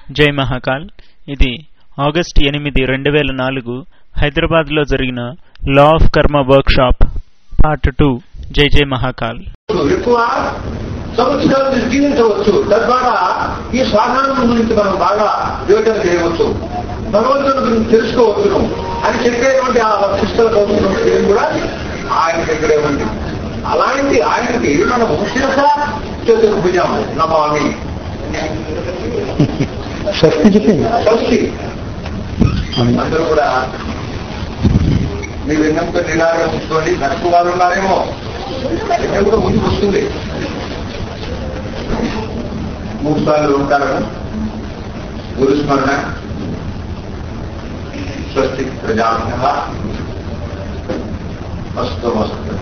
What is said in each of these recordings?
జై మహాకాల్ ఇది ఆగస్ట్ ఎనిమిది రెండు వేల నాలుగు హైదరాబాద్లో జరిగిన law of karma workshop part two జై జై మహాకాల్ ఎక్కువ సంవత్సరాలు జీవించవచ్చు తద్వారా ఈ స్వాధానం గురించి మనం బాగా యోచన చేయవచ్చు భగవంతుని గురించి తెలుసుకోవచ్చును అని చెప్పేటువంటి ఆ వశిష్టల కౌశలం కూడా ఆయన దగ్గరే ఉంది అలాంటి ఆయనకి మనము శిరస చతుర్భుజం నమామి షష్ఠి చెప్పింది షష్ఠి అందరూ కూడా మీ విన్నంతో నిరాగా ఉంచుకోండి నడుపు వారు ఉన్నారేమో విన్నం కూడా ముందుకు వస్తుంది మూడు సార్లు ఉంటారు గురుస్మరణ స్వస్తి ప్రజాభ్య మస్తు మస్తు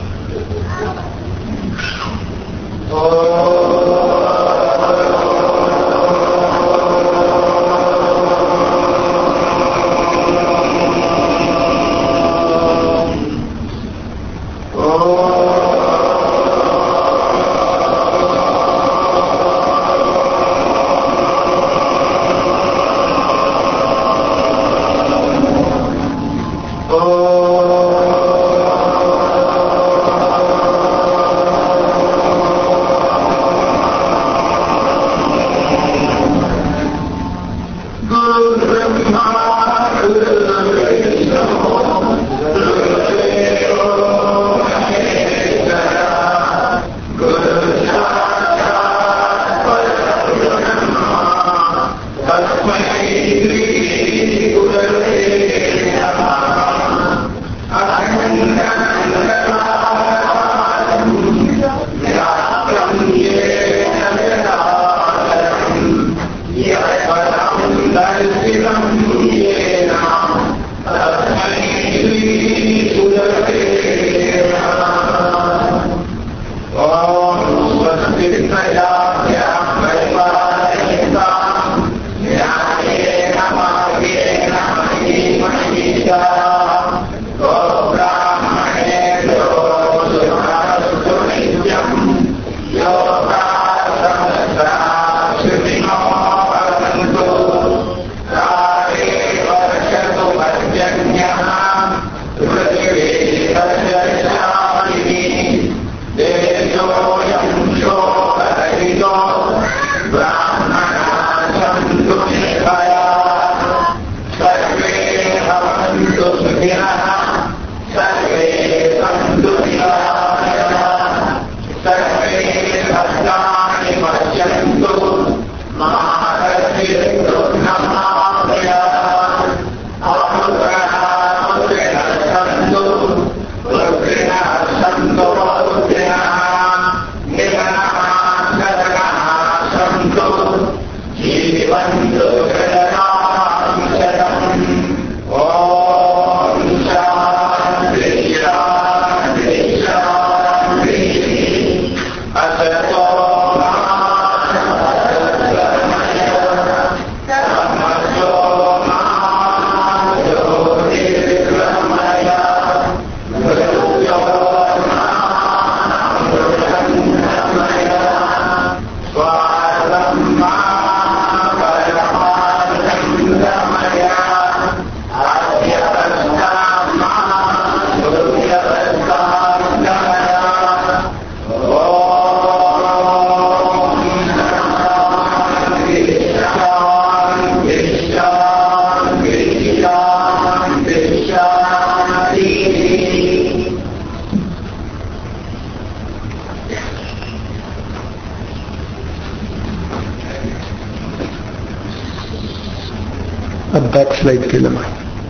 బ్యాక్ స్లైడ్కి వెళ్ళమా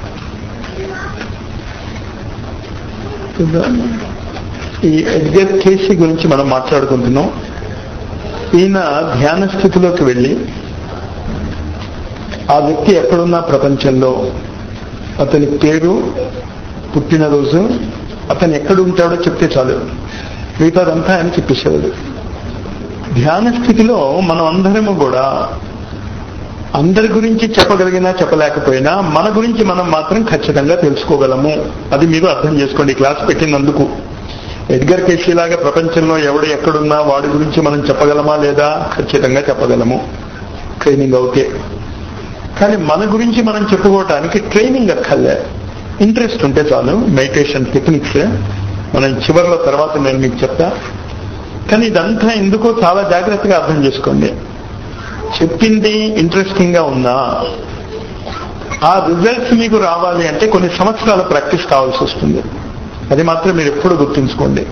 ఈ ఎడ్గర్ కేసీ గురించి మనం మాట్లాడుకుంటున్నాం ఈయన ధ్యాన స్థితిలోకి వెళ్ళి ఆ వ్యక్తి ఎక్కడున్నా ప్రపంచంలో అతని పేరు పుట్టినరోజు అతను ఎక్కడ ఉంటాడో చెప్తే చాలు మిగతాదంతా ఆయన చెప్పేసేవాడు ధ్యాన స్థితిలో మనం అందరము కూడా అందరి గురించి చెప్పగలిగినా చెప్పలేకపోయినా మన గురించి మనం మాత్రం ఖచ్చితంగా తెలుసుకోగలము అది మీరు అర్థం చేసుకోండి ఈ క్లాస్ పెట్టినందుకు ఎడ్గర్ కేసీ లాగా ప్రపంచంలో ఎవడు ఎక్కడున్నా వాడి గురించి మనం చెప్పగలమా లేదా ఖచ్చితంగా చెప్పగలము ట్రైనింగ్ అవుతే కానీ మన గురించి మనం చెప్పుకోవటానికి ట్రైనింగ్ అక్కర్లే ఇంట్రెస్ట్ ఉంటే చాలు మెడిటేషన్ టెక్నిక్స్ మనం చివరిలో తర్వాత నేను మీకు చెప్తా కానీ ఇదంతా ఎందుకో చాలా జాగ్రత్తగా అర్థం చేసుకోండి చెప్పింది ఇంట్రెస్టింగ్ గా ఉన్నా ఆ రిజల్ట్స్ మీకు రావాలి అంటే కొన్ని సంవత్సరాల ప్రాక్టీస్ కావాల్సి వస్తుంది అది మాత్రం మీరు ఎప్పుడు గుర్తుంచుకోండి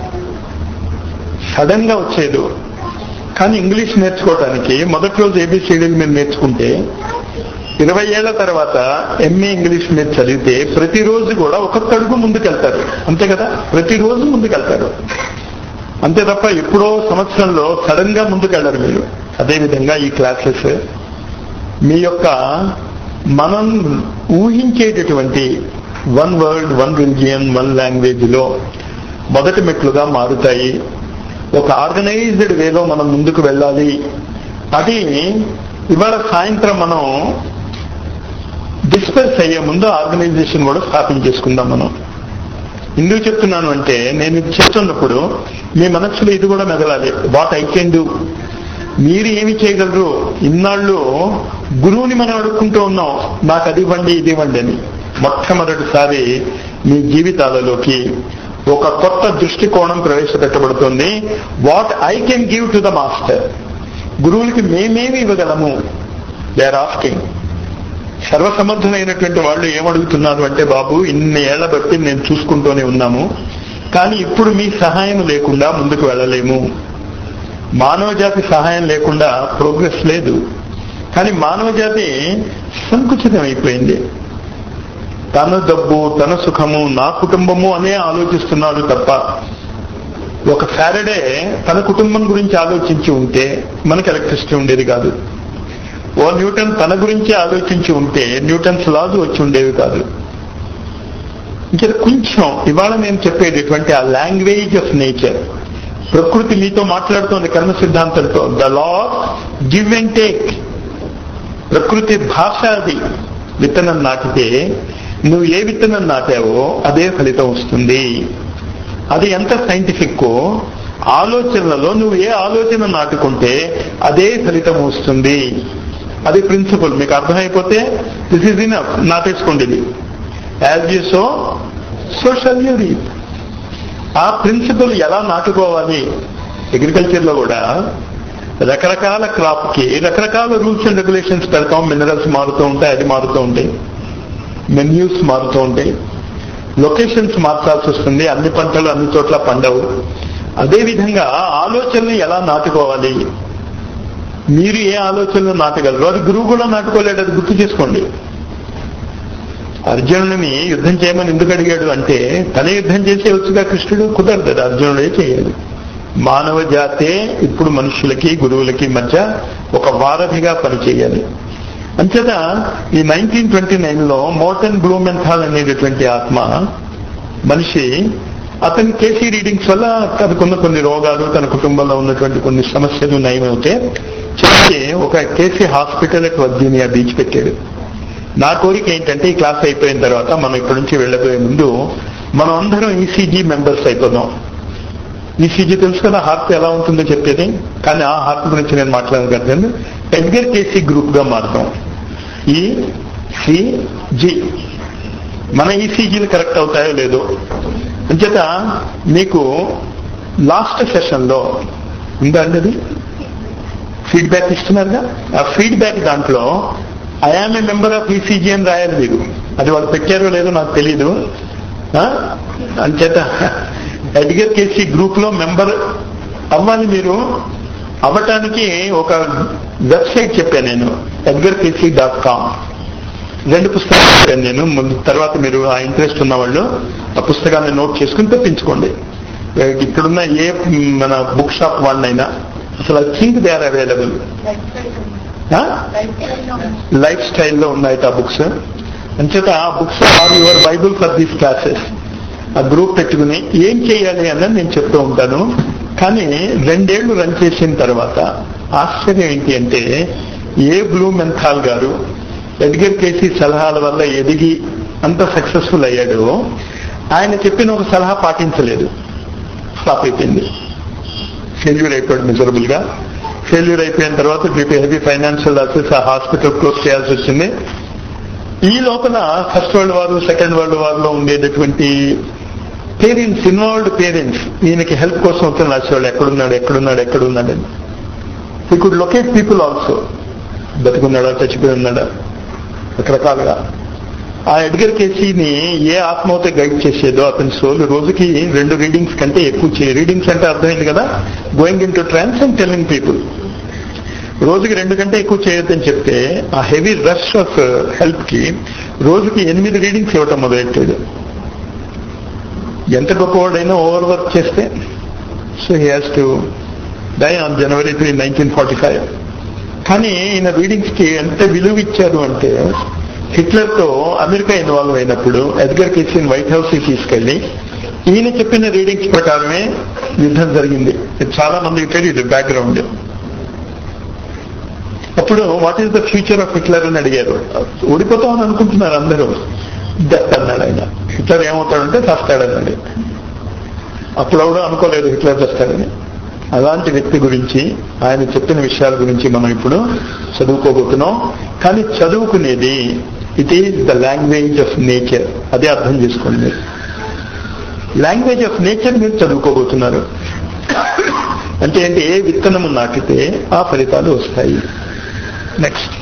సడన్ గా వచ్చేది కానీ ఇంగ్లీష్ నేర్చుకోవడానికి మొదటి రోజు ఏబిసిడీలు మీరు నేర్చుకుంటే ఇరవై ఏళ్ల తర్వాత ఎంఏ ఇంగ్లీష్ మీరు చదివితే ప్రతిరోజు కూడా ఒక్కొక్క అడుగు ముందుకెళ్తారు అంతే కదా ప్రతిరోజు ముందుకెళ్తారు అంతే తప్ప ఎప్పుడో సంవత్సరంలో సడన్ గా ముందుకెళ్ళరు మీరు అదేవిధంగా ఈ క్లాసెస్ మీ యొక్క మనం ఊహించేటటువంటి one world one religion one language లో మొదటి మెట్లుగా మారుతాయి ఒక ఆర్గనైజ్డ్ వేలో మనం ముందుకు వెళ్ళాలి అది ఇవాళ సాయంత్రం మనం డిస్పర్స్ అయ్యే ముందు ఆర్గనైజేషన్ కూడా స్థాపించేసుకుందాం మనం ఎందుకు చెప్తున్నాను అంటే నేను ఇది చెప్తున్నప్పుడు మీ మనస్సులో ఇది కూడా మెదలాలి వాట్ ఐ కెన్ డూ మీరు ఏమి చేయగలరు ఇన్నాళ్ళు గురువుని మనం అడుక్కుంటూ ఉన్నాం నాకు అది ఇవ్వండి ఇది ఇవ్వండి అని మొట్టమొదటిసారి మీ జీవితాలలోకి ఒక కొత్త దృష్టికోణం ప్రవేశపెట్టబడుతుంది what I can give to the master గురువులకి మేమేమి ఇవ్వగలము దే ఆర్ ఆస్కింగ్ సర్వసమర్థులైనటువంటి వాళ్ళు ఏమడుగుతున్నారు అంటే బాబు ఇన్ని ఏళ్ల బట్టి నేను చూసుకుంటూనే ఉన్నాము కానీ ఇప్పుడు మీ సహాయం లేకుండా ముందుకు వెళ్ళలేము మానవ జాతి సహాయం లేకుండా ప్రోగ్రెస్ లేదు కానీ మానవ జాతి సంకుచితం అయిపోయింది తన డబ్బు తన సుఖము నా కుటుంబము అనే ఆలోచిస్తున్నాడు తప్ప ఒక సాటర్డే తన కుటుంబం గురించి ఆలోచించి ఉంటే మనకి ఎలక్ట్రిసిటీ ఉండేది కాదు ఓ న్యూటన్ తన గురించి ఆలోచించి ఉంటే న్యూటన్స్ లాజ్ వచ్చి ఉండేవి కాదు ఇంకా కొంచెం ఇవాళ నేను చెప్పేటటువంటి ఆ లాంగ్వేజ్ ఆఫ్ నేచర్ ప్రకృతి మీతో మాట్లాడుతోంది కర్మ సిద్ధాంతంతో the law give and take ప్రకృతి భాష అది విత్తనం నాటితే నువ్వు ఏ విత్తనం నాటావో అదే ఫలితం వస్తుంది అది ఎంత సైంటిఫిక్ ఆలోచనలలో నువ్వు ఏ ఆలోచన నాటుకుంటే అదే ఫలితం వస్తుంది అది ప్రిన్సిపల్ మీకు అర్థమైపోతే దిస్ ఈజ్ ఇన్ నాటేసుకోండి ఇది as you sow so shall you reap ఆ ప్రిన్సిపల్ ఎలా నాటుకోవాలి అగ్రికల్చర్ లో కూడా రకరకాల క్రాప్ కి రకరకాల రూల్స్ అండ్ రెగ్యులేషన్స్ పెడతాం మినరల్స్ మారుతూ ఉంటాయి అది మారుతూ ఉంటాయి మెన్యూస్ మారుతూ ఉంటాయి లొకేషన్స్ మార్చాల్సి వస్తుంది అన్ని పంటలు అన్ని చోట్ల పండవు అదేవిధంగా ఆలోచనలు ఎలా నాటుకోవాలి మీరు ఏ ఆలోచనలు నాటగలరు అది గురువు కూడా నాటుకోలేడు అది గుర్తు చేసుకోండి అర్జునుడిని యుద్ధం చేయమని ఎందుకు అడిగాడు అంటే తనే యుద్ధం చేసే వచ్చుగా కృష్ణుడు కుదరదు అది అర్జునుడే చేయాలి మానవ జాతే ఇప్పుడు మనుషులకి గురువులకి మధ్య ఒక వారధిగా పనిచేయాలి అంచేత ఈ నైన్టీన్ ట్వంటీ నైన్ లో మోటన్ బ్లూమెంథాల్ అనేటటువంటి ఆత్మ మనిషి అతని కేసీ రీడింగ్స్ వల్ల తనకున్న కొన్ని రోగాలు తన కుటుంబంలో ఉన్నటువంటి కొన్ని సమస్యలు నయమవుతే చివరికి ఒక Cayce hospital at Virginia Beach పెట్టాడు నా కోరిక ఏంటంటే ఈ క్లాస్ అయిపోయిన తర్వాత మనం ఇక్కడి నుంచి వెళ్ళబోయే ముందు మనం అందరం ఈసీజీ మెంబర్స్ అయిపోదాం ఈసీజీ తెలుసు కదా హార్ట్ ఎలా ఉంటుందో చెప్పేది కానీ ఆ హార్ట్ గురించి నేను మాట్లాడగలను ఎడ్గర్ కేసీ గ్రూప్ గా మారుతాం ఈ సిజి మన ఈసీజీలు కరెక్ట్ అవుతాయో లేదో అంచేత మీకు లాస్ట్ సెషన్ లో ఉందా అండి అది ఫీడ్బ్యాక్ ఇస్తున్నారుగా ఆ ఫీడ్బ్యాక్ దాంట్లో I am a member of ECG అని రాయాలి మీరు అది వాళ్ళు పెట్టారో లేదో నాకు తెలీదు ఆ? అంచేత ఎడ్గర్ కేసీ గ్రూప్ లో మెంబర్ అవ్వాలి మీరు అవ్వటానికి ఒక వెబ్సైట్ చెప్పాను నేను ఎడ్గర్ కేసీ డాట్ కామ్ రెండు పుస్తకాలు చెప్పాను నేను ముందు తర్వాత మీరు ఆ ఇంట్రెస్ట్ ఉన్న వాళ్ళు ఆ పుస్తకాన్ని నోట్ చేసుకుని తెప్పించుకోండి ఇక్కడున్న ఏ మన బుక్ షాప్ వాళ్ళనైనా అసలు I think they are available life స్టైల్లో ఉన్నాయి ఆ బుక్స్ అంచేత ఆ books are your bible for these classes ఆ గ్రూప్ పెట్టుకుని ఏం చేయాలి అన్నది నేను చెప్తూ ఉంటాను కానీ రెండేళ్లు రన్ చేసిన తర్వాత ఆశ్చర్యం ఏంటి అంటే ఏ బ్లూ మెంథాల్ గారు ఎడ్గర్ కేసీ సలహాల వల్ల ఎదిగి అంత సక్సెస్ఫుల్ అయ్యాడు ఆయన చెప్పిన ఒక సలహా పాటించలేదు స్టాప్ అయిపోయింది ఫెయిల్యూర్ అయిపోయాడు మిజరబుల్ గా ఫెయిల్యూర్ అయిపోయిన తర్వాత బీపీ హెవీ ఫైనాన్షియల్ లాసెస్ ఆ హాస్పిటల్ క్లోజ్ చేయాల్సి వచ్చింది ఈ లోపల first world war second world war లో ఉండేటటువంటి పేరెంట్స్ ఇన్వాల్వ్డ్ పేరెంట్స్ ఈయనకి హెల్ప్ కోసం వస్తున్న రాసేవాళ్ళు ఎక్కడున్నాడు ఎక్కడున్నాడు ఎక్కడున్నాడని he could locate people also బతుకున్నాడా చచ్చిపోయి ఉన్నాడా రకరకాలుగా ఆ ఎడ్గర్ కేసీని ఏ ఆత్మహత్య గైడ్ చేసేదో అతని సోల్ రోజుకి రెండు రీడింగ్స్ కంటే ఎక్కువ చేయ రీడింగ్స్ అంటే అర్థమైంది కదా going in to trance and telling people రోజుకి రెండు కంటే ఎక్కువ చేయొద్దని చెప్తే ఆ హెవీ రష్ ఆఫ్ హెల్ప్ కి రోజుకి ఎనిమిది రీడింగ్స్ ఇవ్వటం మొదలెట్టాడు ఎంత గొప్పవాడైనా ఓవర్ వర్క్ చేస్తే so he has to die on January three nineteen forty five కానీ ఈయన రీడింగ్స్ కి ఎంత విలువ ఇచ్చారు అంటే హిట్లర్ తో అమెరికా ఇన్వాల్వ్ అయినప్పుడు ఎడ్గర్ కేసీని వైట్ హౌస్ కి తీసుకెళ్లి ఈయన చెప్పిన రీడింగ్స్ ప్రకారమే యుద్ధం జరిగింది ఇది చాలా మందికి తెలియదు బ్యాక్గ్రౌండ్ అప్పుడు what is the future of Hitler అని అడిగారు ఓడిపోతామని అనుకుంటున్నారు అందరూ డెత్ అన్నాడు ఆయన హిట్లర్ ఏమవుతాడంటే చస్తాడన్నాడు అప్పుడు ఎవడో అనుకోలేదు హిట్లర్ చస్తాడని అలాంటి వ్యక్తి గురించి ఆయన చెప్పిన విషయాల గురించి మనం ఇప్పుడు చదువుకోబోతున్నాం కానీ చదువుకునేది it is the language of nature అదే అర్థం చేసుకోండి మీరు లాంగ్వేజ్ ఆఫ్ నేచర్ మీరు చదువుకోబోతున్నారు అంటే ఏంటి ఏ విత్తనము నాటితే ఆ ఫలితాలు వస్తాయి నెక్స్ట్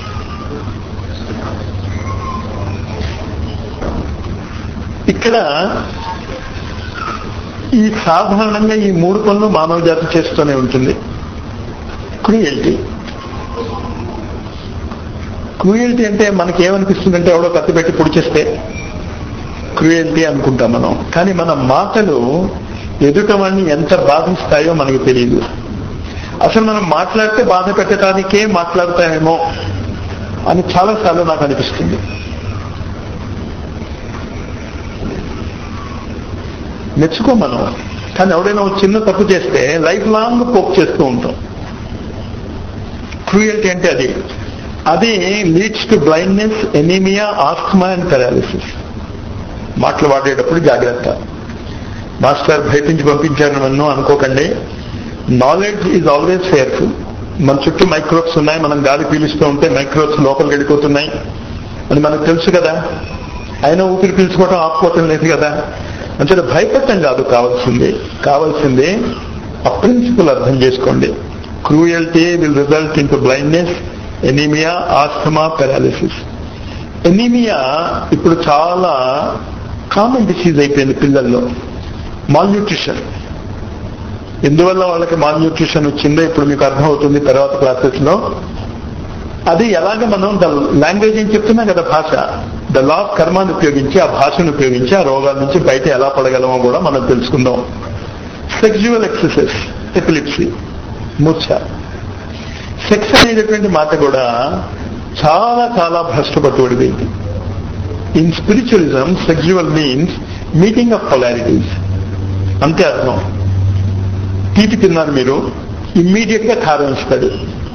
ఇక్కడ ఈ సాధారణంగా ఈ మూడు పనులు మానవ జాతి చేస్తూనే ఉంటుంది క్రూయల్టీ క్రూయల్టీ అంటే మనకి ఏమనిపిస్తుందంటే ఎవడో కత్తి పెట్టి పొడిచేస్తే క్రూయల్టీ అనుకుంటాం మనం కానీ మన మాటలు ఎదుట వాడిని ఎంత బాధిస్తాయో మనకు తెలియదు అసలు మనం మాట్లాడితే బాధ పెట్టడానికే మాట్లాడతామేమో అని చాలాసార్లు నాకు అనిపిస్తుంది మెచ్చుకో మనం కానీ ఎవడైనా ఒక చిన్న తప్పు చేస్తే లైఫ్ లాంగ్ పోక్ చేస్తూ ఉంటాం క్రూయల్టీ అంటే అది అది leads to blindness anaemia asthma and paralysis మాటలు వాడేటప్పుడు జాగ్రత్త మాస్టర్ బయటించి పంపించారు నన్ను అనుకోకండి నాలెడ్జ్ ఈజ్ ఆల్వేస్ ఫేర్ఫుల్ మన చుట్టూ మైక్రోబ్స్ ఉన్నాయి మనం గాలి పీలుస్తూ ఉంటే మైక్రోబ్స్ లోపలికి వెళ్ళిపోతున్నాయి అని మనకు తెలుసు కదా అయినా ఊపిరి పీల్చుకోవటం ఆపుకోవటం లేదు కదా అంటే భయపడటం కాదు కావాల్సింది కావాల్సింది ఆ ప్రిన్సిపల్ అర్థం చేసుకోండి cruelty will result in to blindness anaemia asthma paralysis anaemia ఇప్పుడు చాలా కామన్ డిసీజ్ అయిపోయింది పిల్లల్లో మాల్న్యూట్రిషన్ ఎందువల్ల వాళ్ళకి మాల్న్యూట్రిషన్ వచ్చిందో ఇప్పుడు మీకు అర్థమవుతుంది తర్వాత క్లాసెస్ లో అది ఎలాగ మనం ద లాంగ్వేజ్ ఏం చెప్తున్నాం కదా భాష ద లా ఆఫ్ కర్మాన్ని ఉపయోగించి ఆ భాషను ఉపయోగించి ఆ రోగాల నుంచి బయట ఎలా పడగలమో కూడా మనం తెలుసుకుందాం సెక్జువల్ ఎక్సర్సైజ్ ఎపిలిప్సీ మూర్ఛ సెక్స్ అనేటటువంటి మాట కూడా చాలా చాలా భ్రష్టపట్టుబడిపోయింది in spiritualism sexual means meeting of polarities అంతే అర్థం తీపి తిన్నారు మీరు ఇమ్మీడియట్ గా కారం ఇస్తాడు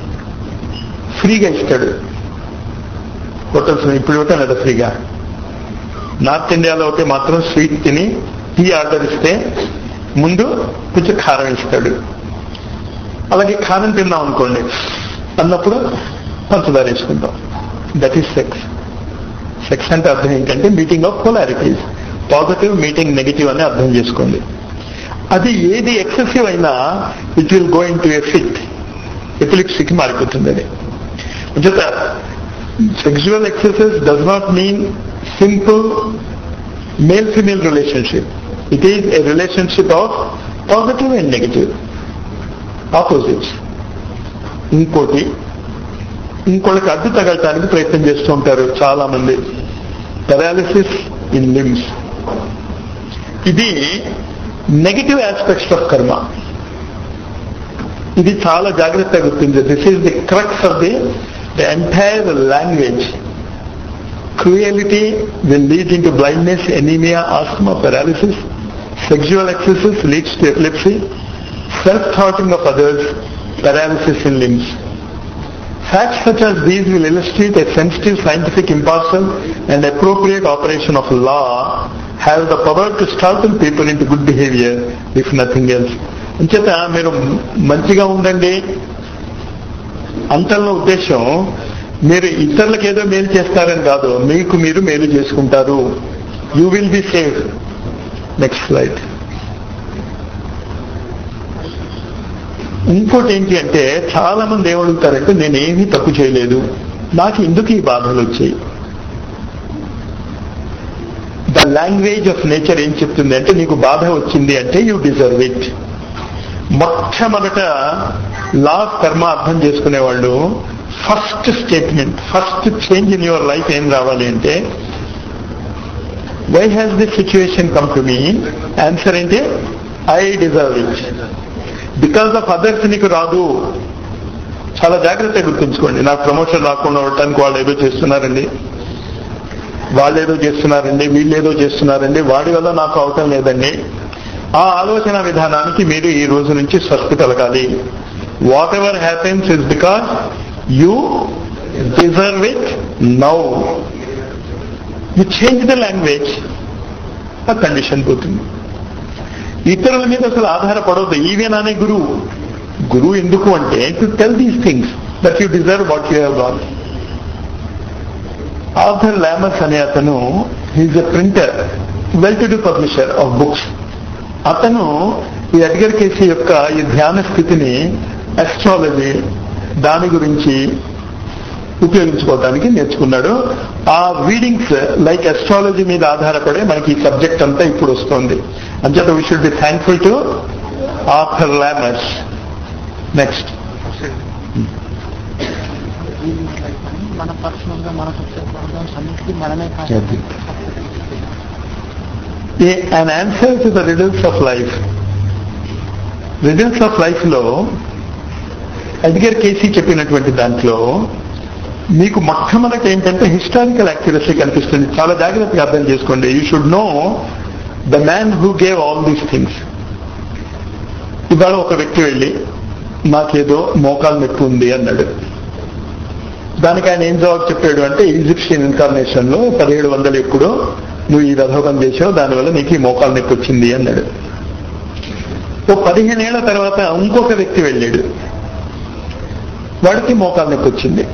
ఫ్రీగా ఇస్తాడు హోటల్స్ ఇప్పుడు ఇవ్వటం లేదా ఫ్రీగా నార్త్ ఇండియాలో అయితే మాత్రం స్వీట్ తిని టీ ఆర్డర్ ఇస్తే ముందు కొంచెం కారం ఇస్తాడు అలాగే కారం తిన్నాం అనుకోండి అన్నప్పుడు పంచదార వేసుకుంటాం దట్ ఈస్ సెక్స్ సెక్స్ అంటే అర్థం ఏంటంటే meeting of polarities positive meeting negative అని అర్థం చేసుకోండి అది ఏది ఎక్సెసివ్ అయినా it will go in to a fit ఎపిలిప్సీకి మారిపోతుంది అది అంచేత sexual exercise does not mean simple male female relationship it is a relationship of positive and negative opposites ఇంకోటి ఇంకోళ్ళకి అడ్డు తగలటానికి ప్రయత్నం చేస్తూ ఉంటారు చాలా మంది పెరాలిసిస్ ఇన్ లిమ్స్ ఇది నెగిటివ్ ఆస్పెక్ట్స్ ఆఫ్ కర్మ ఇది చాలా జాగ్రత్తగా గుర్తుంది this is the crux of the the entire language cruelty will lead in to blindness anaemia asthma paralysis sexual excesses leads to epilepsy self thwarting of others paralysis in limbs Facts such as these will illustrate a sensitive, scientific, impartial, and appropriate operation of law have the power to startle people into good behavior, if nothing else. అంచేత మీరు మంచిగా ఉండండి అంతలో ఉద్దేశం మీరు ఇతరులకు ఏదో మేలు చేస్తారని కాదు మీకు మీరు మేలు చేసుకుంటారు you will be safe next slide ఇంకోటి ఏంటి అంటే చాలా మంది ఏమడుగుతారంటే నేనేమీ తప్పు చేయలేదు నాకు ఎందుకు ఈ బాధలు వచ్చాయి ద లాంగ్వేజ్ ఆఫ్ నేచర్ ఏం చెప్తుంది అంటే నీకు బాధ వచ్చింది అంటే యూ డిజర్వ్ ఇట్ మొట్టమొదట లా ఆఫ్ కర్మ అర్థం చేసుకునే వాళ్ళు first statement first change in your life ఏం రావాలి అంటే why has this situation come to me answer ఏంటి I deserve it because of others నీకు రాదు చాలా జాగ్రత్తగా గుర్తుంచుకోండి నాకు ప్రమోషన్ రాకుండా ఉండటానికి వాళ్ళు ఏదో చేస్తున్నారండి వాళ్ళు ఏదో చేస్తున్నారండి వీళ్ళు ఏదో చేస్తున్నారండి వాడి వల్ల నాకు అవటం లేదండి ఆ ఆలోచన విధానానికి మీరు ఈ రోజు నుంచి స్వస్తి కలగాలి whatever happens is because you deserve it now you change the language ఆ కండిషన్ పోతుంది ఇతరుల మీద అసలు ఆధారపడవద్దు ఈవెన్ అనే గురువు గురువు ఎందుకు అంటే to tell these things that you deserve what you have got Arthur Lammers అనే అతను he's a printer well to do publisher of books అతను ఈ అడ్గర్ కేసీ యొక్క ఈ ధ్యాన స్థితిని అస్ట్రాలజీ దాని గురించి ఉపయోగించుకోవడానికి నేర్చుకున్నాడు ఆ రీడింగ్స్ లైక్ అస్ట్రాలజీ మీద ఆధారపడే మనకి ఈ సబ్జెక్ట్ అంతా ఇప్పుడు వస్తుంది అంచేత we should be thankful to Arthur Lammers next మన పర్సనల్ గా మనకు వచ్చే ప్రాబ్లమ్స్ అన్నిటికీ మనమే కాదు an answer to the riddles of life. Results of life లో అడ్గర్ కేసీ చెప్పినటువంటి దాంట్లో మీకు మొట్టమొదటి ఏంటంటే హిస్టారికల్ యాక్యురసీ కనిపిస్తుంది చాలా జాగ్రత్తగా అర్థం చేసుకోండి you should know the man who gave all these things ఇవాళ ఒక వ్యక్తి వెళ్ళి నాకేదో మోకాలు నొప్పి ఉంది అన్నాడు దానికి ఆయన ఏం జవాబు చెప్పాడు అంటే ఈజిప్షియన్ ఇన్కార్నేషన్ లో పదిహేడు వందలు ఎప్పుడో నువ్వు ఈ రథోగం చేసావు దానివల్ల నీకు ఈ మోకాలు నొప్పి వచ్చింది అన్నాడు ఓ పదిహేనేళ్ల తర్వాత ఇంకొక వ్యక్తి వెళ్ళాడు వాడికి మోకాలు నొప్పి వచ్చింది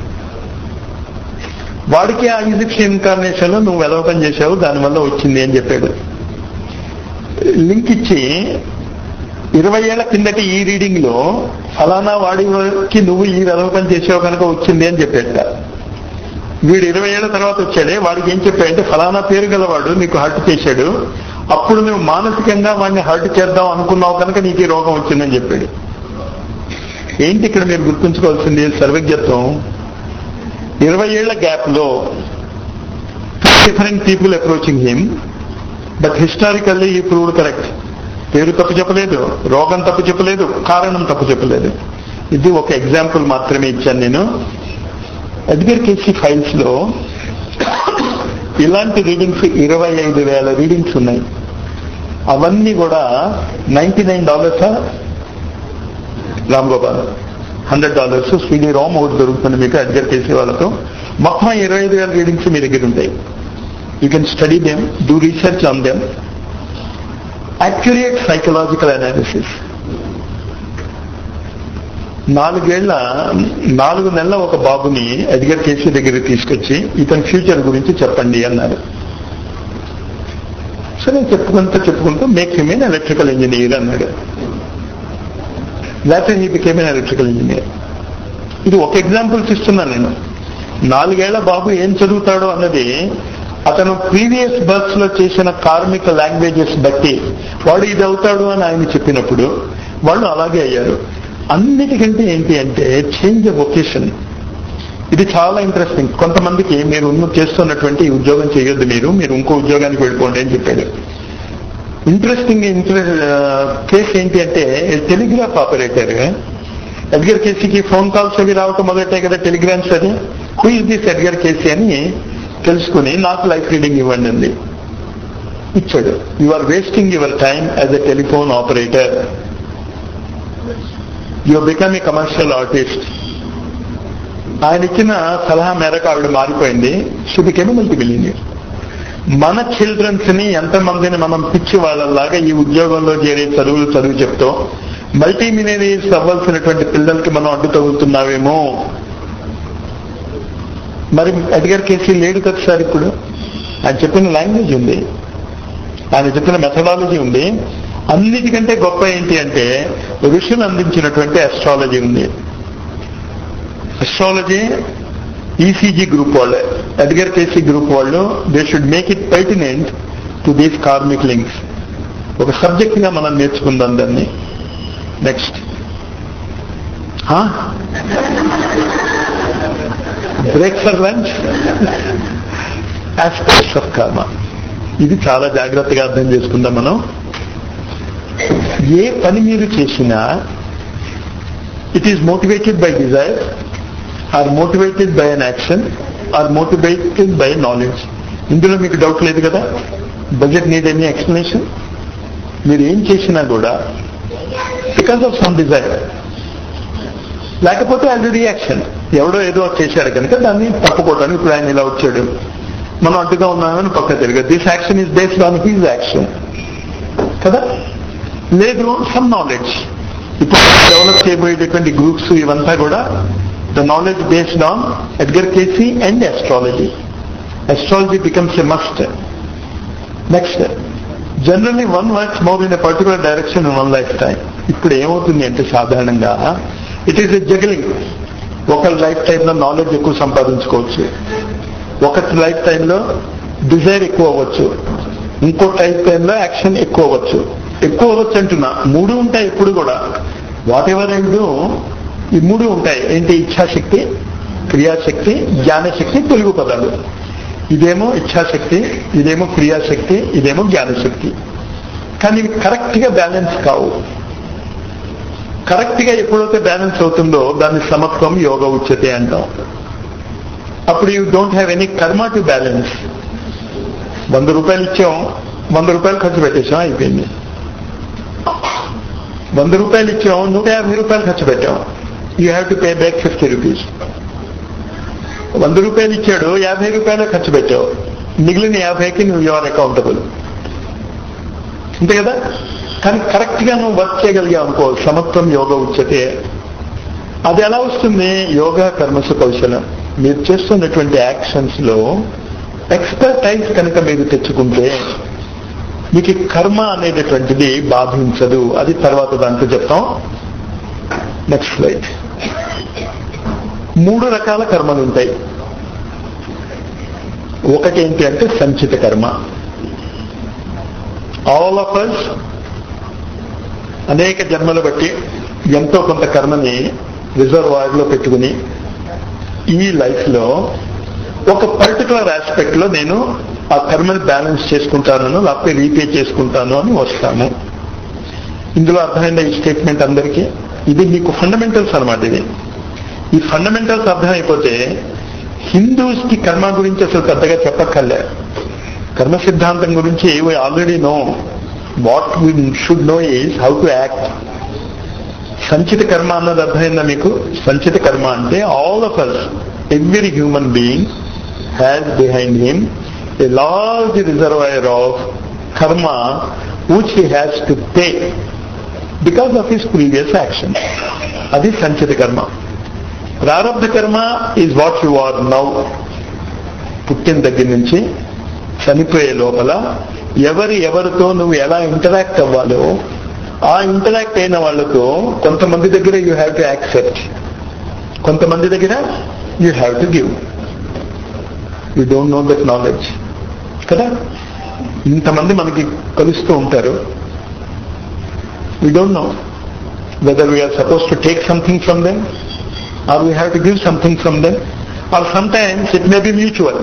వాడికి ఆ ఈజిప్షియన్ ఇన్కార్నేషన్ లో నువ్వు వెదవకం చేశావు దానివల్ల వచ్చింది అని చెప్పాడు లింక్ ఇచ్చి ఇరవై ఏళ్ల కిందటి ఈ రీడింగ్ లో ఫలానా వాడికి నువ్వు ఈ వెదవకం చేసావు కనుక వచ్చింది అని చెప్పాట వీడు ఇరవై ఏళ్ల తర్వాత వచ్చాడే వాడికి ఏం చెప్పాడంటే ఫలానా పేరు గలవాడు నీకు హర్ట్ చేశాడు అప్పుడు నువ్వు మానసికంగా వాడిని హర్ట్ చేద్దాం అనుకున్నావు కనుక నీకు ఈ రోగం వచ్చిందని చెప్పాడు ఏంటి ఇక్కడ మీరు గుర్తుంచుకోవాల్సింది సర్వజ్ఞత్వం ఇరవై ఏళ్ల గ్యాప్ లో different people approaching him but historically he proved correct పేరు తప్పు చెప్పలేదు రోగం తప్పు చెప్పలేదు కారణం తప్పు చెప్పలేదు ఇది ఒక ఎగ్జాంపుల్ మాత్రమే ఇచ్చాను నేను ఎడ్గర్ కేసీ ఫైల్స్ లో ఇలాంటి రీడింగ్స్ ఇరవై ఐదు వేల రీడింగ్స్ ఉన్నాయి అవన్నీ కూడా నైన్టీ నైన్ డాలర్సా రామ్ గోపాల్ హండ్రెడ్ డాలర్స్ స్వీడీ రోమ్ ఒకటి దొరుకుతుంది మీకు ఎడ్గర్ కేసీ వాళ్ళతో మొత్తం ఇరవై ఐదు వేల రీడింగ్స్ మీ దగ్గర ఉంటాయి you can study them do research on them accurate psychological analysis నాలుగేళ్ల నాలుగు నెలల ఒక బాబుని ఎడ్గర్ కేసీ దగ్గరికి తీసుకొచ్చి ఇతని ఫ్యూచర్ గురించి చెప్పండి అన్నారు సరే చెప్పుకుంటూ చెప్పుకుంటూ make him an electrical engineer అన్నాడు లేకపోతే he became an electrical engineer ఇది ఒక ఎగ్జాంపుల్స్ ఇస్తున్నాను నేను నాలుగేళ్ల బాబు ఏం చదువుతాడో అన్నది అతను ప్రీవియస్ బర్త్స్ లో చేసిన కార్మిక లాంగ్వేజెస్ బట్టి వాడు ఇది అవుతాడు అని ఆయన చెప్పినప్పుడు వాళ్ళు అలాగే అయ్యారు అన్నిటికంటే ఏంటి అంటే చేంజ్ ఆఫ్ ఒకేషన్ ఇది చాలా ఇంట్రెస్టింగ్ కొంతమందికి మీరు ఉన్న చేస్తున్నటువంటి ఈ ఉద్యోగం చేయొద్దు మీరు మీరు ఇంకో ఉద్యోగానికి వెళ్ళిపోండి అని చెప్పాడు ఇంట్రెస్టింగ్ కేసు ఏంటి అంటే టెలిగ్రాఫ్ ఆపరేటర్ ఎడ్గర్ కేసీకి ఫోన్ కాల్స్ అవి రావటం మొదలెట్టాయి కదా టెలిగ్రామ్స్ అది who is this Edgar Cayce అని తెలుసుకుని నాకు లైఫ్ రీడింగ్ ఇవ్వండి అంది ఇచ్చాడు you are wasting your time as a telephone operator you become a commercial artist ఆయన ఇచ్చిన సలహా మేరకు ఆవిడ మారిపోయింది షీ బికెమ్ మల్టీ మిలియనియర్ మన చిల్డ్రన్స్ ని ఎంతమందిని మనం పిచ్చి వాళ్ళలాగా ఈ ఉద్యోగంలో చేరే చదువులు చదువు చెప్తాం మల్టీ మిలియనీర్స్ అవ్వాల్సినటువంటి పిల్లలకి మనం అడ్డు తగులుతున్నావేమో మరి అడిగారు కేసీ లేడు కదా సార్ ఇప్పుడు ఆయన చెప్పిన లాంగ్వేజ్ ఉంది ఆయన చెప్పిన మెథడాలజీ ఉంది అన్నిటికంటే గొప్ప ఏంటి అంటే ఋషులు అందించినటువంటి అస్ట్రాలజీ ఉంది అస్ట్రాలజీ ఈసీజీ గ్రూప్ వాళ్ళే ఎడ్గర్ కేసీ గ్రూప్ వాళ్ళు they should make it pertinent to these karmic links ఒక సబ్జెక్ట్ గా మనం నేర్చుకుందాం దాన్ని next break for lunch aspects of karma ఇది చాలా జాగ్రత్తగా అర్థం చేసుకుందాం మనం ఏ పని మీరు చేసినా it is motivated by desire or motivated by an action or motivated by knowledge ఇందులో మీకు డౌట్ లేదు కదా బడ్జెట్ నీడ్ ఎనీ ఎక్స్ప్లెనేషన్ మీరు ఏం చేసినా కూడా బికాస్ ఆఫ్ సమ్ డిజైర్ లేకపోతే అది రియాక్షన్ ఎవడో ఏదో చేశాడు కనుక దాన్ని తప్పుకోవడానికి ఇప్పుడు ఆయన ఇలా వచ్చాడు మనం అడ్డుగా ఉన్నామని పక్క తిరిగి this action is based on his action కదా లేదు సమ్ నాలెడ్జ్ ఇప్పుడు డెవలప్ చేయబోయేటటువంటి గ్రూప్స్ ఇవంతా కూడా the knowledge based on Edgar Cayce and astrology astrology becomes a must next generally one works more in a particular direction in one life time ఇప్పుడు ఏమవుతుంది అంటే సాధారణంగా ఇట్ ఈస్ ఎ జగలింగ్ ఒక life టైంలో knowledge ఎక్కువ సంపాదించుకోవచ్చు ఒక life టైంలో డిజైర్ ఎక్కువ అవ్వచ్చు ఇంకో లైఫ్ టైంలో యాక్షన్ ఎక్కువ అవ్వచ్చు ఎక్కువ అవ్వచ్చు అంటున్నా మూడు ఉంటాయి ఇప్పుడు కూడా వాట్ ఎవర్ అండ్ ఈ మూడు ఉంటాయి ఏంటి ఇచ్ఛాశక్తి క్రియాశక్తి జ్ఞానశక్తి తెలుగు పదాలు ఇదేమో ఇచ్ఛాశక్తి ఇదేమో క్రియాశక్తి ఇదేమో జ్ఞానశక్తి కానీ ఇవి కరెక్ట్ గా బ్యాలెన్స్ కావు కరెక్ట్ గా ఎప్పుడైతే బ్యాలెన్స్ అవుతుందో దాన్ని సమత్వం యోగ ఉచ్యతే అంటాం అప్పుడు you don't have any karma to balance వంద రూపాయలు ఇచ్చాం వంద రూపాయలు ఖర్చు పెట్టేసాం అయిపోయింది వంద రూపాయలు ఇచ్చాం నూట యాభై రూపాయలు ఖర్చు పెట్టాం you have to pay back fifty rupees వంద రూపాయలు ఇచ్చాడు యాభై రూపాయలు ఖర్చు పెట్టావు మిగిలిన యాభైకి నువ్వు యువర్ అకౌంటబుల్ అంతే కదా కానీ కరెక్ట్ గా నువ్వు వర్క్ చేయగలిగావు అనుకో సమత్వం యోగ ఉచ్యతే అది ఎలా వస్తుంది యోగా కర్మసు కౌశలం మీరు చేస్తున్నటువంటి యాక్షన్స్ లో ఎక్స్పర్టైజ్ కనుక మీరు తెచ్చుకుంటే మీకు ఈ కర్మ అనేటటువంటిది బాధించదు అది తర్వాత దాంట్లో చెప్తాం నెక్స్ట్ స్లైడ్ మూడు రకాల కర్మలు ఉంటాయి ఒకటి ఏంటి అంటే సంచిత కర్మ ఆల్ ఆఫ్ అస్ అనేక జన్మలు బట్టి ఎంతో కొంత కర్మని రిజర్వాయర్ లో పెట్టుకుని ఈ లైఫ్ లో ఒక పర్టికులర్ ఆస్పెక్ట్ లో నేను ఆ కర్మని బ్యాలెన్స్ చేసుకుంటాను లేకపోతే రీపే చేసుకుంటాను అని వస్తాము ఇందులో అర్థమైందా ఈ స్టేట్మెంట్ అందరికీ ఇది మీకు ఫండమెంటల్స్ అనమాట ఇది ఈ ఫండమెంటల్స్ అర్థమైపోతే హిందూస్ కి కర్మ గురించి అసలు పెద్దగా చెప్పక్కర్లే కర్మ సిద్ధాంతం గురించి we already know what we should know is how to act సంచిత కర్మ అన్నది అర్థమైందా మీకు సంచిత కర్మ అంటే all of us every human being has behind him a large reservoir of karma which he has to pay because of his previous action అది సంచిత కర్మ ప్రారంభ కర్మ is what you are now పుట్టిన దగ్గర నుంచి చనిపోయే లోపల ఎవరి ఎవరితో నువ్వు ఎలా ఇంటరాక్ట్ అవ్వాలో ఆ ఇంటరాక్ట్ అయిన వాళ్ళతో కొంతమంది దగ్గర యూ హ్యావ్ టు యాక్సెప్ట్ కొంతమంది దగ్గర you have to give you don't know that knowledge కదా ఇంతమంది మనకి కలుస్తూ ఉంటారు we don't know whether we are suppose to take something from them or we have to give something from them or sometimes it may be mutual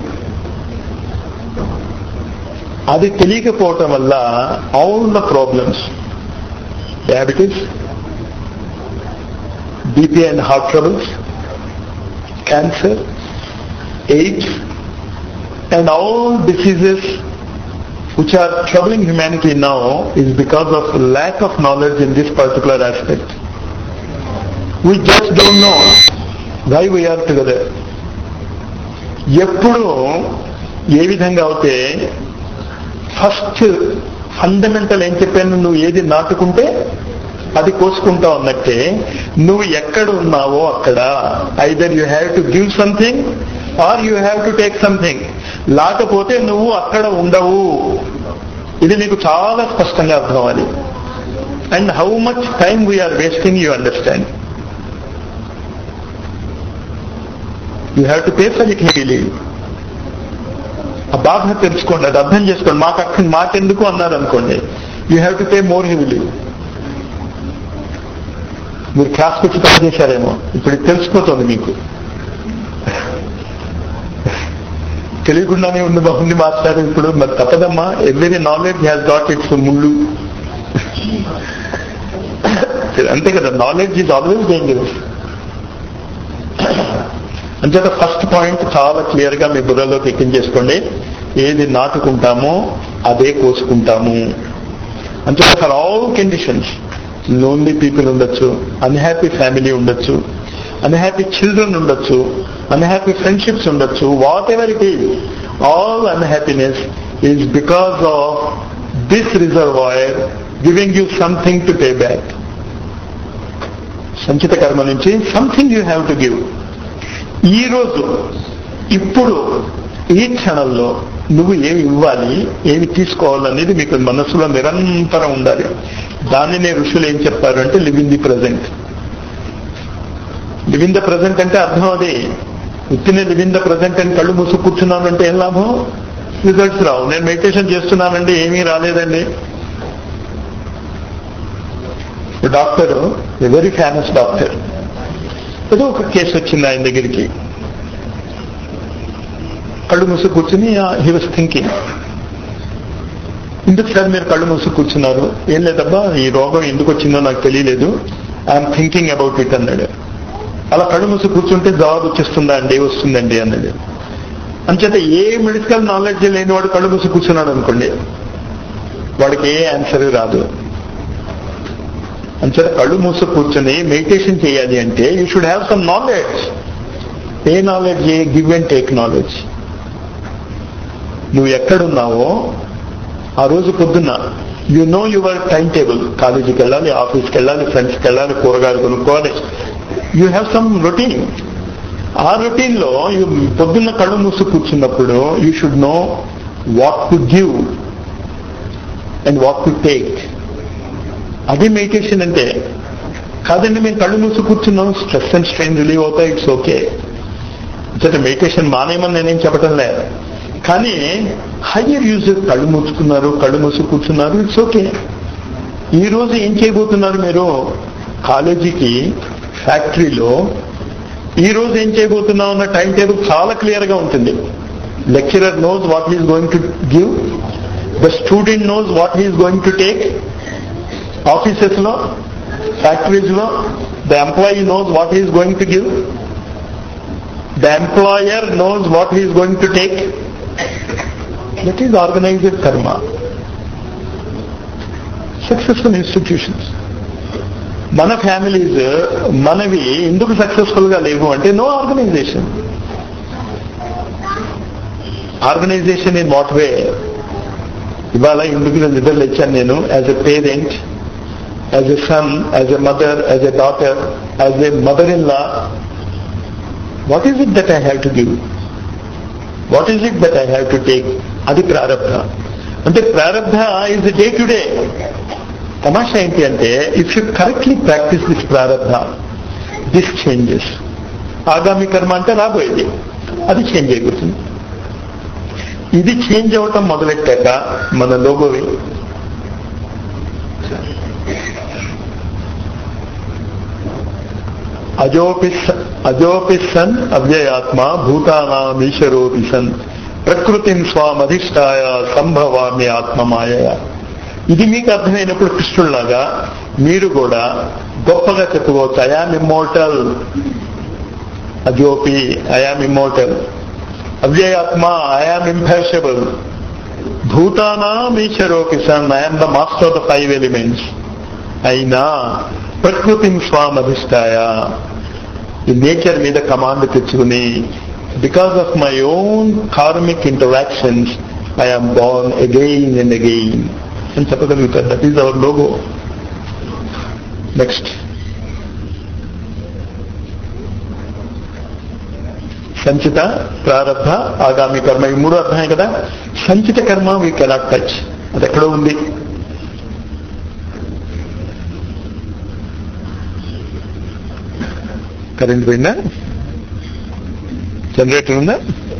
అది తెలియకపోవటం వల్ల all the problems diabetes BP and heart troubles cancer AIDS and all diseases which are troubling humanity now is because of lack of knowledge in this particular aspect. We just don't know why we are together. ఎప్పుడు ఏ విధంగా అయితే first fundamental ఏం చెప్పాను నువ్వు ఏది నాటుకుంటే అది కోసుకుంటావు అన్నట్టే నువ్వు ఎక్కడ ఉన్నావో అక్కడ either you have to give something or you have to take something లేకపోతే నువ్వు అక్కడ ఉండవు ఇది నీకు చాలా స్పష్టంగా అర్థం అవ్వాలి and how much time we are wasting you understand you have to pay for it heavily ఆ బాధ తెలుసుకోండి అది అర్థం చేసుకోండి మాకు అక్కడ మాకెందుకు అన్నారు అనుకోండి you have to pay more heavily మీరు క్లాస్కి వచ్చి పని చేశారేమో ఇప్పుడు ఇది తెలిసిపోతుంది మీకు తెలియకుండానే ఉంది బాగుంది మాస్టర్ ఇప్పుడు మరి తప్పదమ్మా every knowledge has got its ముళ్ళు అంతే కదా నాలెడ్జ్ ఈజ్ ఆల్వేస్ డేంజరస్ అంచేత ఫస్ట్ పాయింట్ చాలా క్లియర్ గా మీ బుర్రలోకి ఎక్కించేసుకోండి ఏది నాటుకుంటామో అదే కోసుకుంటాము అంచేత for all conditions lonely people ఉండొచ్చు అన్హ్యాపీ ఫ్యామిలీ ఉండొచ్చు అన్హ్యాపీ చిల్డ్రన్ ఉండొచ్చు అన్హ్యాపీ ఫ్రెండ్షిప్స్ ఉండొచ్చు whatever it is all unhappiness is because of this reservoir giving you something to pay back సంచిత కర్మ నుంచి something you have to give ఈ రోజు ఇప్పుడు ఈ క్షణంలో నువ్వు ఏమి ఇవ్వాలి ఏమి తీసుకోవాలనేది మీకు మనసులో నిరంతరం ఉండాలి దానినే ఋషులు ఏం చెప్పారు అంటే live in the present live in the present అంటే అర్థం అది ఉత్తినే లివ్ ఇన్ ద ప్రజెంట్ అని కళ్ళు మూసు కూర్చున్నానంటే ఏం లాభం రిజల్ట్స్ రావు నేను మెడిటేషన్ చేస్తున్నానంటే ఏమీ రాలేదండి డాక్టర్ వెరీ ఫేమస్ డాక్టర్ ఏదో ఒక కేసు వచ్చింది ఆయన దగ్గరికి కళ్ళు మూసి కూర్చుని హీ వాస్ థింకింగ్ ఎందుకు సార్ మీరు కళ్ళు మూసి కూర్చున్నారు ఏం లేదబ్బా ఈ రోగం ఎందుకు వచ్చిందో నాకు తెలియలేదు ఐఎమ్ థింకింగ్ అబౌట్ ఇట్ అన్నాడు అలా కళ్ళు మూసి కూర్చుంటే జవాబు వచ్చేస్తుందా అండి వస్తుందండి అన్నాడు అంచేత ఏ మెడికల్ నాలెడ్జ్ లేని వాడు కళ్ళు మూసి కూర్చున్నాడు అనుకోండి వాడికి ఏ ఆన్సర్ రాదు అంచేత కళ్ళు మూసి కూర్చొని మెడిటేషన్ చేయాలి అంటే you should have some knowledge a knowledge a give and take knowledge నువ్వు ఎక్కడున్నావో ఆ రోజు పొద్దున్న you know your time table కాలేజీకి వెళ్ళాలి ఆఫీస్కి వెళ్ళాలి ఫ్రెండ్స్కి వెళ్ళాలి కూరగాయలు కొనుక్కోవాలి యూ హ్యావ్ సమ్ రొటీన్ ఆ రొటీన్ లో you పొద్దున్న కళ్ళు మూసి కూర్చున్నప్పుడు you should know what to give and what to take అది మెడిటేషన్ అంటే కాదండి మేము కళ్ళు మూసి కూర్చున్నాం స్ట్రెస్ అండ్ స్ట్రెయిన్ రిలీవ్ అవుతాయి ఇట్స్ ఓకే అంటే మెడిటేషన్ మానేయమని నేనేం చెప్పటం లేదు కానీ హయ్యర్ యూజర్ కళ్ళు మూసుకున్నారు కళ్ళు మూసి కూర్చున్నారు ఇట్స్ ఓకే ఈ రోజు ఏం చేయబోతున్నారు మీరు కాలేజీకి ఫ్యాక్టరీలో ఈ రోజు ఏం చేయబోతున్నాం అన్న టైం టేబుల్ చాలా క్లియర్ గా ఉంటుంది lecturer knows what is going to give the student knows what is going to take offices లో ఫ్యాక్టరీస్ లో the employee knows what is going to give the employer knows what is going to take that is organized karma successful institutions మన families మనవి ఎందుకు successful గా లేవు అంటే no organization organization in what way ఇవాళ ఎందుకు నిద్ర లేచాను నేను as a parent as a sun as a mother as a daughter as a mother in law what is it that I have to give what is it that I have to take అది ప్రారంభ అంటే ప్రారంభ is day to day తమాషా ఏంటి అంటే if you correctly practice this ప్రారంభ this changes ఆగామి కర్మ అంటే రాబోయేది అది చేంజ్ అయిపోతుంది ఇది చేంజ్ అవటం మొదలెట్టాక మన లోగోవి అజోపి అజోపి సన్ అవ్యయాత్మ భూతానామీశ్వరోపి సన్ ప్రకృతిని స్వామధిష్టాయ సంభవామి ఆత్మమాయ ఇది మీకు అర్థమైనప్పుడు కృష్ణుల్లాగా మీరు కూడా గొప్పగా చెప్పుకోవచ్చు ఐఆమ్ ఇమ్మోర్టల్ అజోపి ఐఆమ్ ఇమ్మోర్టల్ అవ్యయాత్మ ఐఆమ్ ఇంపాషబుల్ భూతానామీశ్వరోపి సన్ I am the master of the five elements అయినా ప్రకృతిని స్వామధిష్టాయ ఈ నేచర్ మీద కమాండ్ తెచ్చుకుని because of my own karmic interactions I'm born again and again అని చెప్పగలుగుతారు that is our logo next సంచిత ప్రారంభ ఆగామి కర్మ ఈ మూడు అర్థమే కదా సంచిత కర్మ వీ కెనాట్ టచ్ అది ఎక్కడో ఉంది కరెంట్ పోయిందా జనరేటర్ ఉందా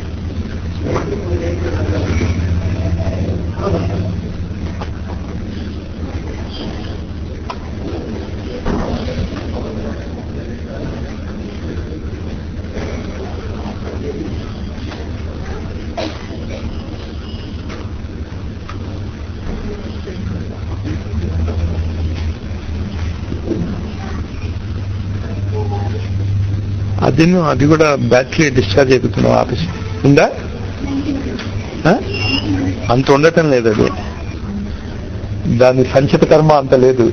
అది అది కూడా బ్యాటరీ డిశ్చార్జ్ అయిపోతున్నాం ఆఫీస్ ఉందా ఆ? అంత ఉండటం లేదు అది దాని సంచిత కర్మ అంత లేదు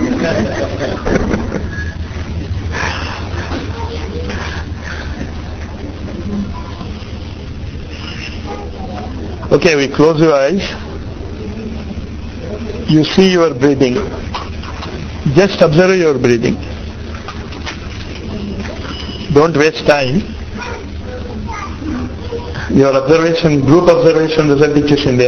okay we close your eyes you see your breathing just observe your breathing don't waste time. Your observation, group observation result ఇచ్చేసిందే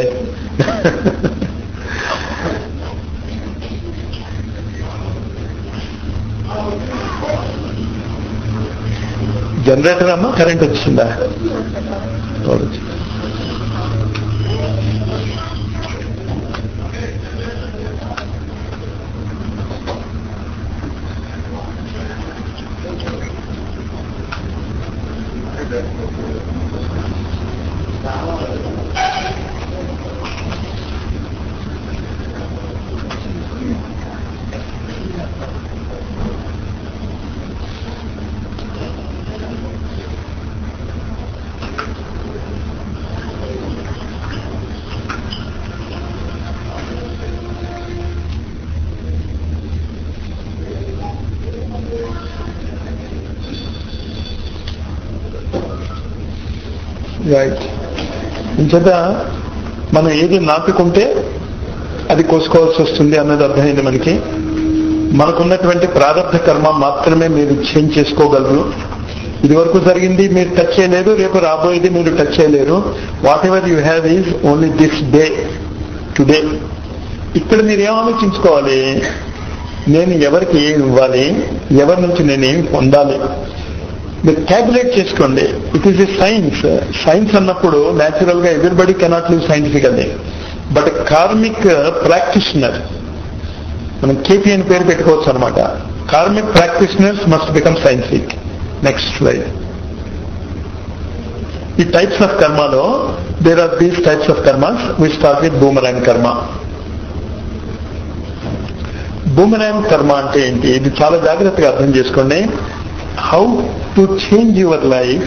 జనరేటర్ అమ్మా కరెంట్ వచ్చిందా వచ్చింది రైట్ ఇంచేత మనం ఏది నాటుకుంటే అది కోసుకోవాల్సి వస్తుంది అన్నది అర్థమైంది మనకి మనకున్నటువంటి ప్రారంభ కర్మ మాత్రమే మీరు చేంజ్ చేసుకోగలరు ఇది వరకు జరిగింది మీరు టచ్ చేయలేరు రేపు రాబోయేది మీరు టచ్ చేయలేరు whatever you have is only this day today ఇక్కడ మీరు ఏం ఆలోచించుకోవాలి నేను ఎవరికి ఏం ఇవ్వాలి ఎవరి నుంచి నేను ఏం పొందాలి మీరు క్యాల్కులేట్ చేసుకోండి it is a science science అన్నప్పుడు న్యాచురల్ గా everybody cannot live scientifically but karmic practitioner మనం కేపీ అని పేరు పెట్టుకోవచ్చు అనమాట karmic practitioners must become scientific next slide ఈ టైప్స్ ఆఫ్ కర్మలో there are these types of karmas we start with boomerang karma boomerang karma అంటే ఏంటి ఇది చాలా జాగ్రత్తగా అర్థం చేసుకోండి how to change your life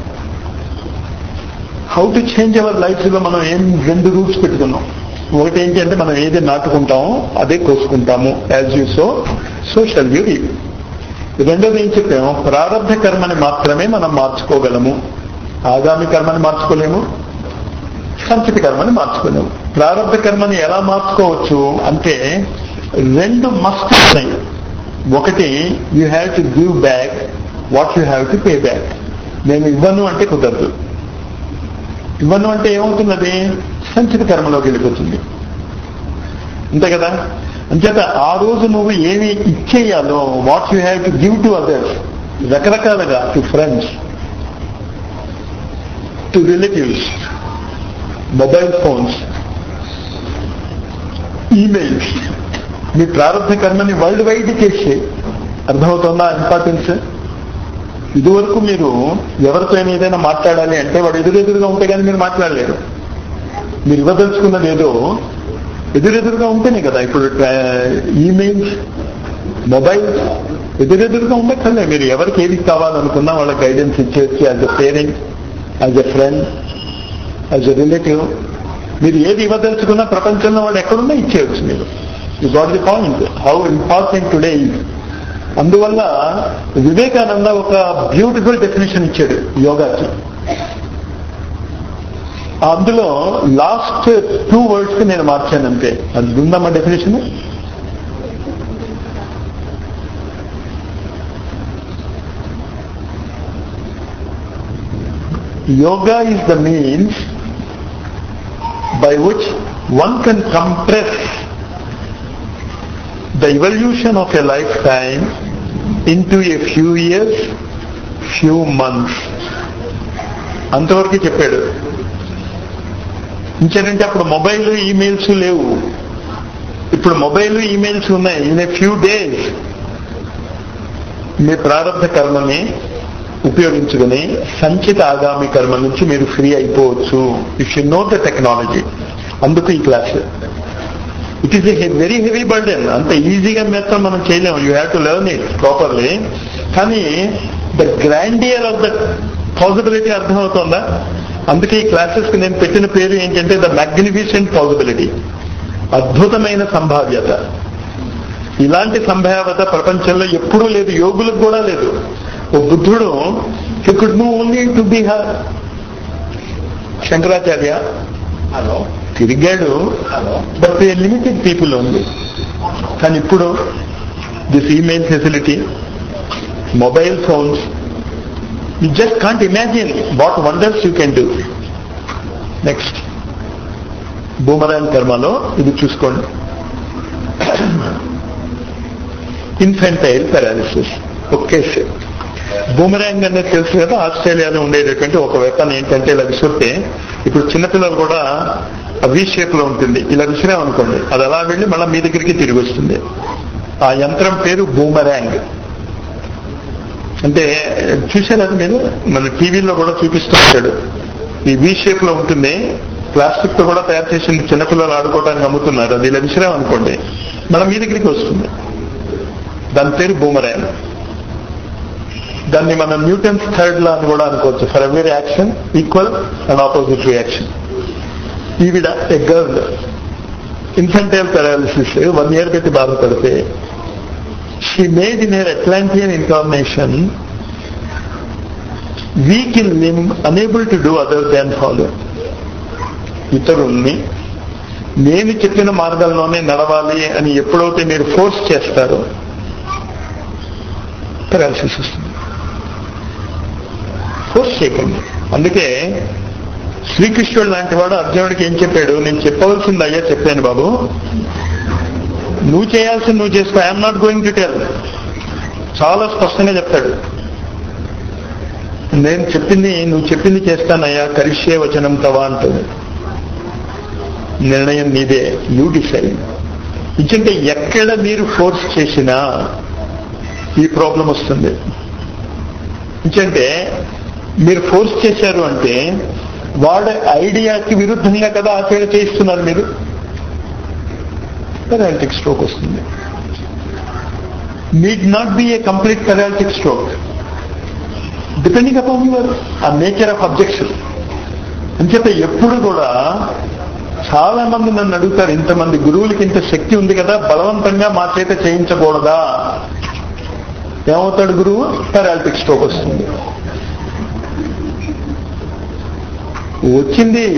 how to change our life లో మనం ఏం రెండు రూల్స్ పెట్టుకున్నాం ఒకటి ఏంటి అంటే మనం ఏది నాటుకుంటామో అదే కోసుకుంటాము as you sow so shall you reap రెండోది ఏం చెప్పాము ప్రారంభ కర్మని మాత్రమే మనం మార్చుకోగలము ఆగామి కర్మని మార్చుకోలేము సంచిత కర్మని మార్చుకోలేము ప్రారంభ కర్మని ఎలా మార్చుకోవచ్చు అంటే రెండు మస్ట్ ఉన్నాయి ఒకటి you have to give back what you have to pay back నేను ఇవ్వను అంటే కుదరదు ఇవ్వను అంటే ఏమవుతున్నది సంచిత కర్మలోకి వెళ్ళిపోతుంది అంతే కదా అంచేత ఆ రోజు నువ్వు ఏమి ఇచ్చేయాలో what you have to give to others రకరకాలుగా to friends to relatives mobile phones emails మీ ప్రారంభ కర్మని వరల్డ్ వైడ్ చేసే అర్థమవుతుందా ఇంపార్టెన్స్ ఇదివరకు మీరు ఎవరితో ఏదైనా మాట్లాడాలి అంటే వాడు ఎదురెదురుగా ఉంటే కానీ మీరు మాట్లాడలేరు మీరు ఇవ్వదలుచుకున్నది ఏదో ఎదురెదురుగా ఉంటేనే కదా ఇప్పుడు ఈమెయిల్స్ మొబైల్ ఎదురెదురుగా ఉండక్కర్లే మీరు ఎవరికి ఏది కావాలనుకున్నా వాళ్ళ గైడెన్స్ ఇచ్చేసి as a parent as a friend as a relative మీరు ఏది ఇవ్వదలుచుకున్నా ప్రపంచంలో వాళ్ళు ఎక్కడున్నా ఇచ్చేయచ్చు మీరు you got the point how important today is అందువల్ల వివేకానంద ఒక బ్యూటిఫుల్ డెఫినేషన్ ఇచ్చాడు యోగాకి అందులో లాస్ట్ టూ వర్డ్స్ నేను మార్చాను అంతే అది ఉందమ్మా definition yoga is the means by which one can compress the evolution of a lifetime into a few years, few months. అంతవరకు చెప్పాడు ఇంకేంటంటే అప్పుడు మొబైల్ ఈమెయిల్స్ లేవు ఇప్పుడు మొబైల్ ఈమెయిల్స్ ఉన్నాయి ఇన్ ఏ ఫ్యూ డేస్ మీ ప్రారంభ కర్మని ఉపయోగించుకుని సంచిత ఆగామి కర్మ నుంచి మీరు ఫ్రీ అయిపోవచ్చు if you know the technology అందుకు ఈ class it is a very heavy burden అంత ఈజీగా మాత్రం మనం చేయలేము you have to learn it properly కానీ the grandeur of the possibility అర్థమవుతుందా అందుకే ఈ క్లాసెస్ కి నేను పెట్టిన పేరు ఏంటంటే ద మ్యాగ్నిఫిసెంట్ పాసిబిలిటీ అద్భుతమైన సంభావ్యత ఇలాంటి సంభావ్యత ప్రపంచంలో ఎప్పుడూ లేదు యోగులకు కూడా లేదు ఓ బుద్ధుడు he could move only to Bihar Shankaracharya హలో తిరిగాడు హలో బట్ లిమిటెడ్ పీపుల్ ఉంది కానీ ఇప్పుడు this email facility mobile phones you just can't imagine what wonders you can do next boomerang కర్మలో ఇది చూసుకోండి ఇన్ఫెంటైల్ పారాలిసిస్ ఒకేసే బూమరాంగ్ అనేది తెలుసు కదా ఆస్ట్రేలియాలో ఉండేటటువంటి ఒక వెపన్ ఏంటంటే ఇలా విసిరితే ఇప్పుడు చిన్నపిల్లలు కూడా వి షేప్ లో ఉంటుంది ఇలా విసిరాం అనుకోండి అది అలా వెళ్ళి మళ్ళీ మీ దగ్గరికి తిరిగి వస్తుంది ఆ యంత్రం పేరు బూమరాంగ్ అంటే చూశారు అది మీరు మన టీవీలో కూడా చూపిస్తూ ఉంటాడు ఈ వి షేప్ లో ఉంటుంది ప్లాస్టిక్ తో కూడా తయారు చేసింది చిన్నపిల్లలు ఆడుకోవడానికి అమ్ముతున్నారు అది ఇలా విసిరాం అనుకోండి మన మీ దగ్గరికి వస్తుంది దాని పేరు బూమరాంగ్ దాన్ని మనం న్యూటన్స్ థర్డ్ లా అని కూడా అనుకోవచ్చు for every action equal and opposite reaction ఈవిడ a girl infantile paralysis one year పెట్టి బాధపడితే she made in her Atlantean incarnation weak in limb unable to do other than follow ఇతరుల్ని నేను చెప్పిన మార్గంలోనే నడవాలి అని ఎప్పుడైతే మీరు ఫోర్స్ చేస్తారో పెరాలసిస్ వస్తుంది ఫోర్స్ చేయకండి అందుకే శ్రీకృష్ణుడు లాంటి వాడు అర్జునుడికి ఏం చెప్పాడు నేను చెప్పవలసింది అయ్యా చెప్పాను బాబు నువ్వు చేయాల్సింది నువ్వు చేసుకో I'm not going to tell చాలా స్పష్టంగా చెప్తాడు నేను చెప్పింది నువ్వు చెప్పింది చేస్తానయ్యా కరిష్యే వచనం తవా అంటుంది నిర్ణయం నీదే యూ డిసైడ్ ఇచ్చంటే ఎక్కడ మీరు ఫోర్స్ చేసినా ఈ ప్రాబ్లం వస్తుంది ఎందుకంటే మీరు ఫోర్స్ చేశారు అంటే వాడి ఐడియాకి విరుద్ధంగా కదా ఆచరణ చేయిస్తున్నారు మీరు పెరాలిటిక్ స్ట్రోక్ వస్తుంది need not be a complete paralytic stroke depending upon your ఆ నేచర్ ఆఫ్ అబ్జెక్షన్ అంచేత ఎప్పుడు కూడా చాలా మంది నన్ను అడుగుతారు ఇంతమంది గురువులకి ఇంత శక్తి ఉంది కదా బలవంతంగా మా చేత చేయించకూడదా ఏమవుతాడు గురువు పారాలిటిక్ స్ట్రోక్ వస్తుంది వచ్చింది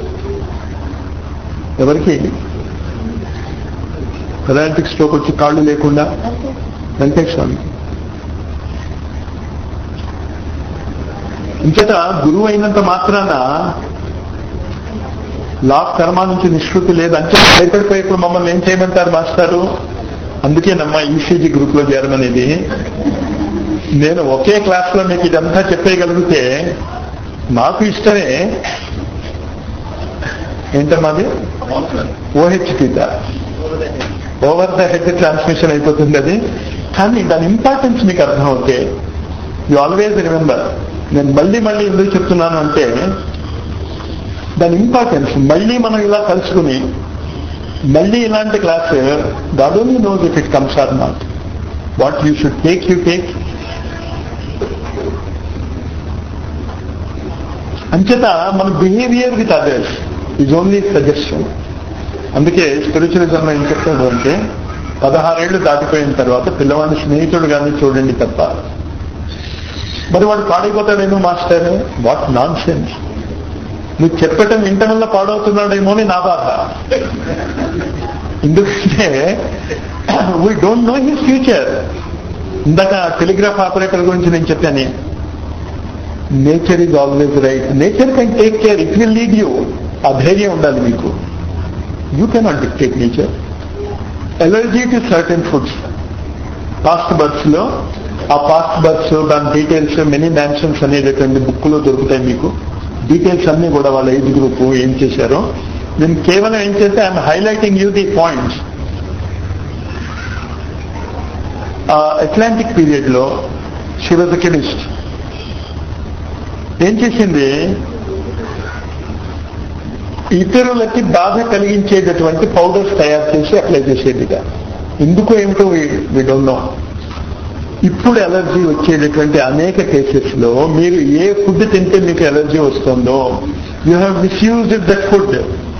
ఎవరికి పెరాలిటిక్ స్ట్రోక్ వచ్చి కాళ్ళు లేకుండా వెంకటేశ్వర ఇంచేత గురువు అయినంత మాత్రాన లాక్ కర్మ నుంచి నిష్కృతి లేదు అంటే భయపడిపోయేప్పుడు మమ్మల్ని ఏం చేయమంటారు మాస్టారు అందుకే నమ్మ ఈసీజీ గ్రూప్ లో చేరమనేది నేను ఒకే క్లాస్ లో మీకు ఇదంతా చెప్పేయగలిగితే నాకు ఇష్టమే ఏంటమ్మాది ఓహెచ్ తీత ఓవర్ ద హెడ్ ట్రాన్స్మిషన్ అయిపోతుంది అది కానీ దాని ఇంపార్టెన్స్ మీకు అర్థం అవుతే యు ఆల్వేజ్ రిమెంబర్ నేను మళ్ళీ మళ్ళీ ఎందుకు చెప్తున్నాను అంటే దాని ఇంపార్టెన్స్ మళ్ళీ మనం ఇలా కలుసుకుని మళ్ళీ ఇలాంటి class God only knows if it comes or not what you should take you take అంచేత మన behaviour with others is only suggestion అందుకే స్పిరిచువలిజం ఏం చెప్తాడు అంటే పదహారేళ్లు దాటిపోయిన తర్వాత పిల్లవాడిని స్నేహితుడు కానీ చూడండి తప్ప మరి వాడు పాడైపోతాడేమో మాస్టర్ వాట్ నాన్ సెన్స్ నువ్వు చెప్పటం ఇంట వల్ల పాడవుతున్నాడేమో అని నా బాధ ఎందుకంటే we don't know his future ఇందాక టెలిగ్రాఫ్ ఆపరేటర్ గురించి నేను చెప్పాను nature is always right nature can take care it will lead you ఆ ధైర్యం ఉండాలి మీకు you cannot dictate nature allergy to certain foods past births లో ఆ పాస్ట్ బర్త్స్ దాని డీటెయిల్స్ మెనీ మ్యాన్షన్స్ అనేటటువంటి బుక్ లో దొరుకుతాయి మీకు డీటెయిల్స్ అన్ని కూడా వాళ్ళ ఏజ్ గ్రూప్ ఏం చేశారో నేను కేవలం ఏం చేస్తే I'm highlighting you the points Atlantic period లో షీ వాజ్ కెమిస్ట్ ఏం చేసింది ఇతరులకి బాధ కలిగించేటటువంటి పౌడర్స్ తయారు చేసి అప్లై చేసేదిగా ఎందుకు ఏమిటో వి డోంట్ నో ఇప్పుడు ఎలర్జీ వచ్చేటటువంటి అనేక కేసెస్ లో మీరు ఏ ఫుడ్ తింటే మీకు ఎలర్జీ వస్తుందో you have misused that food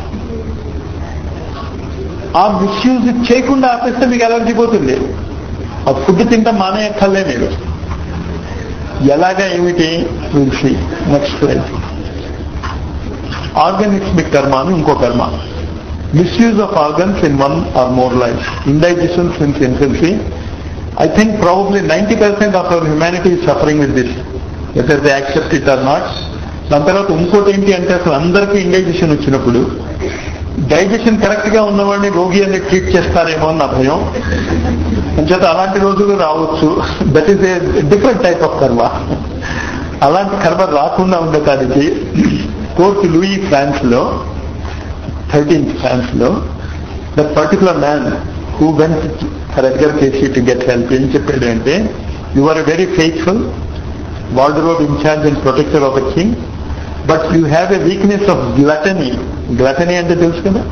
ఆ మిస్యూజ్ చేయకుండా ఆపేస్తే మీకు ఎలర్జీ పోతుంది ఆ ఫుడ్ తింటాం మానేయక్కర్లే మీరు ఎలాగా ఏమిటి విల్సి నెక్స్ట్ స్లైడ్ ఆర్గానిక్స్మిక్ కర్మ అని ఇంకో కర్మ misuse of organs in one or more life indigestion since infancy I think probably ninety percent of our humanity is suffering with this whether they accept it or not దాని తర్వాత ఇంకోటి ఏంటి అంటే అసలు అందరికీ ఇండైజెషన్ వచ్చినప్పుడు డైజెషన్ కరెక్ట్ గా ఉన్నవాడిని రోగి అని ట్రీట్ చేస్తారేమో అన్న భయం అంచేత అలాంటి రోజులు రావచ్చు that is a different type of karma అలాంటి కర్మ రాకుండా ఉండటానికి కోర్ట్ లూయి ఫ్రాన్స్ లో థర్టీన్త్ ఫ్రాన్స్ లో that particular man who went for Edgar Cayce to get help ఏం చెప్పాడు అంటే you are very faithful wardrobe in charge and protector of a king but you have a weakness of gluttony gluttony అంటే తెలుసు కదా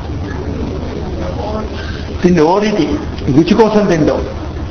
తిండి ఓరిటి రుచి కోసం తింటాం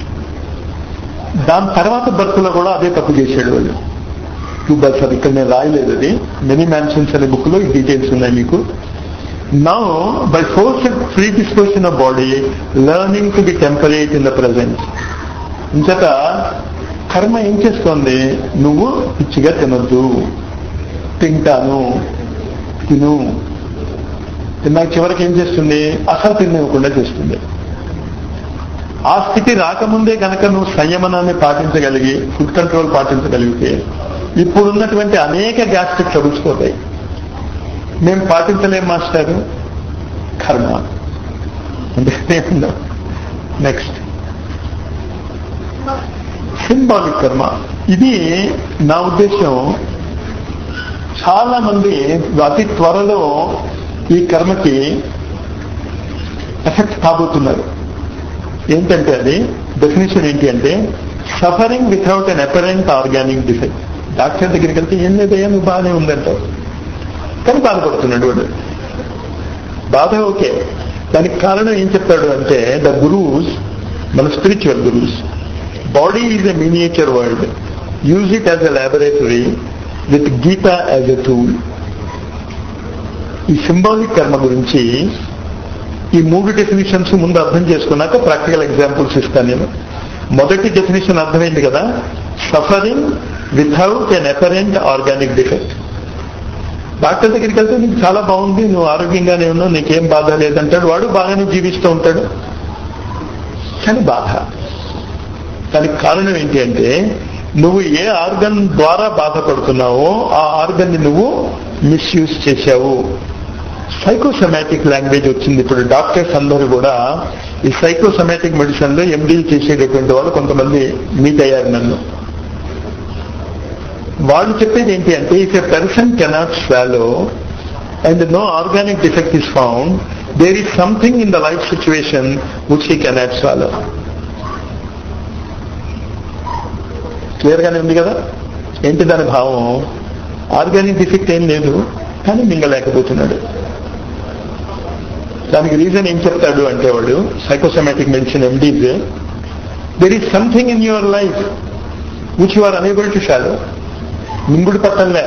దాని తర్వాత బర్త్లో కూడా అదే తప్పు చేశాడు వాళ్ళు టూ బర్త్స్ అది ఇక్కడ నేను రాయలేదు అది మెనీ మ్యాన్షన్స్ అనే బుక్ లో ఈ డీటెయిల్స్ ఉన్నాయి మీకు now by force free disposition of body learning to be temperate in the present ఇంచట కర్మ ఏం చేస్తోంది నువ్వు పిచ్చిగా తినొద్దు తింటాను తిను తిన్నాక చివరికి ఏం చేస్తుంది అసలు తినివ్వకుండా చేస్తుంది ఆ స్థితి రాకముందే కనుక నువ్వు సంయమనాన్ని పాటించగలిగి ఫుడ్ కంట్రోల్ పాటించగలిగితే ఇప్పుడున్నటువంటి అనేక గ్యాస్ట్రిక్ ట్రబుల్స్ పోతాయి మేము పాటించలేం మాస్టారు కర్మ అంటే నెక్స్ట్ సింబాలిక్ కర్మ ఇది నా ఉద్దేశం చాలా మంది అతి త్వరలో ఈ కర్మకి ఎఫెక్ట్ కాబోతున్నారు ఏంటంటే అది డెఫినేషన్ ఏంటి అంటే suffering without an apparent organic defect doctor దగ్గరికి వెళ్తే ఏం లేదయ్యా నువ్వు బాగానే ఉందంటావు కానీ బాధపడుతున్నాడు వాడు బాధ ఓకే దానికి కారణం ఏం చెప్తాడు అంటే ద గురూస్ మన spiritual gurus body is a miniature world use it as a laboratory with Gita as a tool ఈ సింబాలిక్ కర్మ గురించి ఈ మూడు డెఫినేషన్స్ ముందు అర్థం చేసుకున్నాక ప్రాక్టికల్ ఎగ్జాంపుల్స్ ఇస్తాను నేను మొదటి డెఫినేషన్ అర్థమైంది కదా suffering without an apparent organic defect doctor దగ్గరికి వెళ్తే నీకు చాలా బాగుంది నువ్వు ఆరోగ్యంగానే ఉన్నావు నీకేం బాధ లేదంటాడు వాడు బాగానే జీవిస్తూ ఉంటాడు కానీ బాధ దానికి కారణం ఏంటి అంటే నువ్వు ఏ ఆర్గన్ ద్వారా బాధపడుతున్నావో ఆ ఆర్గన్ ని నువ్వు మిస్యూజ్ చేశావు సైకోసమాటిక్ లాంగ్వేజ్ వచ్చింది ఇప్పుడు డాక్టర్స్ అందరూ కూడా ఈ సైకోసమాటిక్ మెడిసిన్ లో ఎండీలు చేసేటటువంటి వాళ్ళు కొంతమంది మీట్ అయ్యారు నన్ను వాళ్ళు చెప్పేది ఏంటి అంటే if a person cannot swallow and no organic defect is found there is something in the life situation which he cannot swallow clear గానే ఉంది కదా ఏంటి దాని భావం ఆర్గానిక్ డిఫెక్ట్ ఏం లేదు కానీ మింగలేకపోతున్నాడు దానికి రీజన్ ఏం చెప్తాడు అంటే వాడు psychosomatic medicine MDs there is something in your life which you are unable to swallow మింగుడు పట్టంలే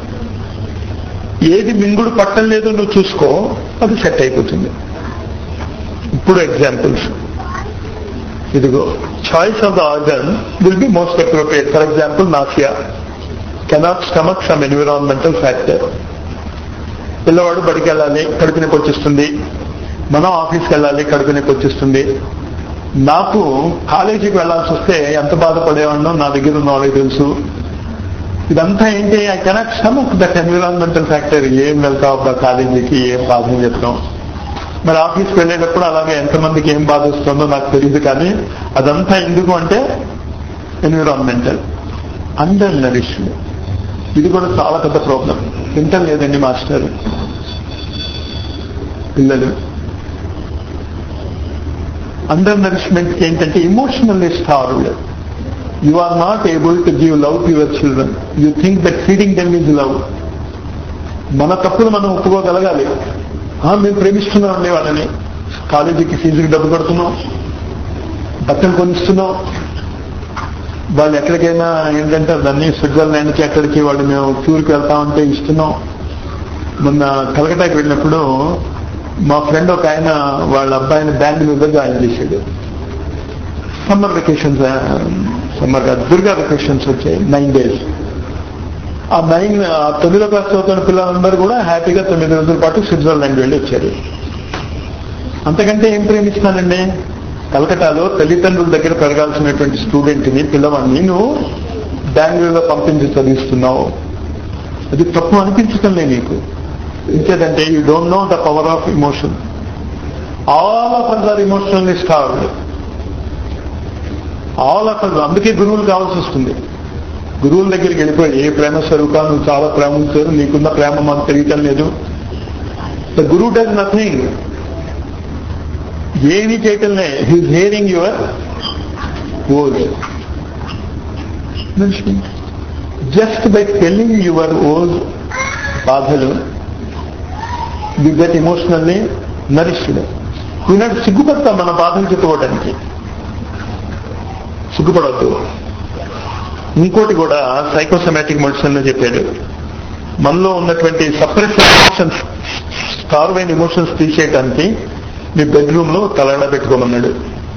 ఏది మింగుడు పట్టం లేదో నువ్వు చూసుకో అది సెట్ అయిపోతుంది ఇప్పుడు ఎగ్జాంపుల్స్ ఇదిగో choice of the organ will be most appropriate for example nausea cannot stomach some environmental factor పిల్లవాడు బడికి వెళ్ళాలి కడుపు నొప్పి వచ్చేస్తుంది మనం ఆఫీస్కి వెళ్ళాలి కడుపు నొప్పి వచ్చేస్తుంది నాకు కాలేజీకి వెళ్ళాల్సి వస్తే ఎంత బాధపడేవాడినో నా దగ్గర ఉన్న వాళ్ళకి తెలుసు ఇదంతా ఏంటి I cannot stomach that environmental factor ఏం వెళ్తాం అబ్బా కాలేజీకి ఏం బాధం చెప్తాం మరి ఆఫీస్కి వెళ్ళేటప్పుడు అలాగే ఎంతమందికి ఏం బాధ వస్తుందో నాకు తెలియదు కానీ అదంతా ఎందుకు అంటే ఎన్విరాన్మెంటల్ అండర్ నరిష్డ్ ఇది కూడా చాలా పెద్ద ప్రాబ్లం తింటం లేదండి మాస్టర్ పిల్లలు అండర్ నరిష్మెంట్ ఏంటంటే emotionally starved you are not able to give love to your children you think that feeding them is love మన తప్పులు మనం ఒప్పుకోగలగాలి ఆ, మేము ప్రేమిస్తున్నామండి వాళ్ళని కాలేజీకి ఫీజుకి డబ్బు కడుతున్నాం బట్టలు కొనిస్తున్నాం వాళ్ళు ఎక్కడికైనా ఏంటంటే దాన్ని స్విట్జర్లాండ్కి ఎక్కడికి వాళ్ళు మేము టూర్కి వెళ్తామంటే ఇస్తున్నాం మొన్న కలకటాకి వెళ్ళినప్పుడు మా ఫ్రెండ్ ఒక ఆయన వాళ్ళ అబ్బాయిని బెంగళూరులో జాయిన్ చేశాడు సమ్మర్ వెకేషన్స్ సమ్మర్ కాదు దుర్గా వెకేషన్స్ వచ్చాయి నైన్ డేస్ ఆ నైన్ ఆ తొమ్మిదో క్లాస్ చదువుతున్న పిల్లలందరూ కూడా హ్యాపీగా తొమ్మిది రోజుల పాటు స్విట్జర్లాండ్ వెళ్ళి వచ్చారు అంతకంటే ఏం ప్రేమిస్తానండి కలకటాలో తల్లిదండ్రుల దగ్గర పెరగాల్సినటువంటి స్టూడెంట్ని పిల్లవాడిని నువ్వు బెంగళూరులో పంపించి చదివిస్తున్నావు అది తప్పు అనిపించటం లేదు నీకు ఇంకేదంటే you don't know the power of emotion all of us are emotionally starved all of us అందుకే గురువులు కావాల్సి వస్తుంది గురువుల దగ్గరికి వెళ్ళిపోయి ఏ ప్రేమ స్వరూపా నువ్వు చాలా ప్రేమ ఉంచారు నీకున్న ప్రేమ మాకు తెలియటం లేదు ద గురు డస్ నథింగ్ ఏమీ చేయటంలే he's hearing your old just by telling your old బాధలు యు గెట్ ఇమోషనల్లీ నరిష్డ్ ఈనాడు సిగ్గుపడతాం మన బాధలు చెప్పుకోవడానికి సిగ్గుపడవద్దు ఇంకోటి కూడా సైకోసమాటిక్ మెడిసిన్ లో చెప్పాడు మనలో ఉన్నటువంటి సప్రెస్ ఎమోషన్స్ స్టార్వైన్ ఎమోషన్స్ తీసేయడానికి మీ బెడ్రూమ్ లో తలగడ పెట్టుకోమన్నాడు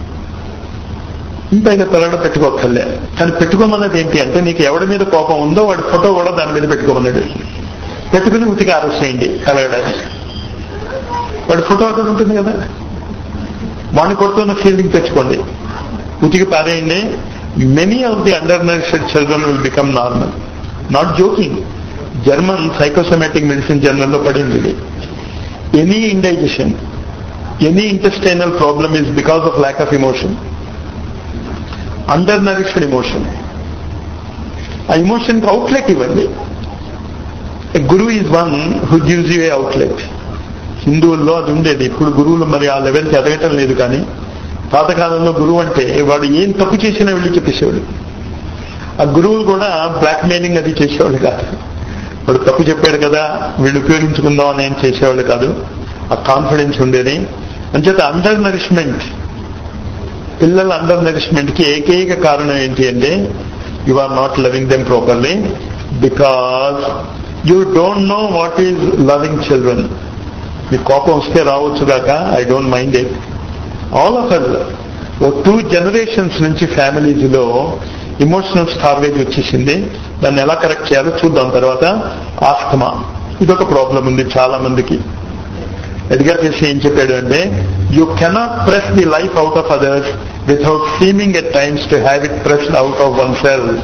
ఇంతైనా తలగడ పెట్టుకోక్కర్లే కానీ పెట్టుకోమన్నది ఏంటి అంటే నీకు ఎవడి మీద కోపం ఉందో వాడి ఫోటో కూడా దాని మీద పెట్టుకోమన్నాడు పెట్టుకుని ఉతికి ఆరేసేయండి తలగడాన్ని వాడి ఫోటో అక్కడ ఉంటుంది కదా వాడిని కొడుతున్న ఫీల్డింగ్ తెచ్చుకోండి ఉతికి పారేయండి many of the under nourished children will become normal not joking German psychosomatic medicine జర్నల్లో పడింది ఇది any indigestion any intestinal problem is because of lack of emotion under nourished emotion ఆ ఇమోషన్కి అవుట్లెట్ ఇవ్వండి గురువు is one who gives you a outlet హిందువుల్లో అది ఉండేది ఇప్పుడు గురువులు మరి ఆ లెవెల్కి ఎదగటం లేదు కానీ పాతకాలంలో గురువు అంటే వాడు ఏం తప్పు చేసినా వెళ్ళి చెప్పేసేవాడు ఆ గురువులు కూడా బ్లాక్ మెయిలింగ్ అది చేసేవాళ్ళు కాదు వాడు తప్పు చెప్పాడు కదా వీళ్ళు ఉపయోగించుకుందాం అని ఏం చేసేవాళ్ళు కాదు ఆ కాన్ఫిడెన్స్ ఉండేది అంచేత అండర్ నరిష్మెంట్ పిల్లల అండర్ నరిష్మెంట్ కి ఏకైక కారణం ఏంటి అంటే you are not loving them properly because you don't know what is loving children మీకు కోపం వస్తే రావచ్చు కాక I don't mind it all of us ఓ టూ జనరేషన్స్ నుంచి ఫ్యామిలీస్ లో ఇమోషనల్ స్టార్వేజ్ వచ్చేసింది దాన్ని ఎలా కరెక్ట్ చేయాలో చూద్దాం తర్వాత ఆస్తమా ఇదొక ప్రాబ్లం ఉంది చాలా మందికి ఎడ్గర్ చేసి ఏం చెప్పాడు అంటే you cannot press the life out of others without seeming at times to have it pressed out of oneself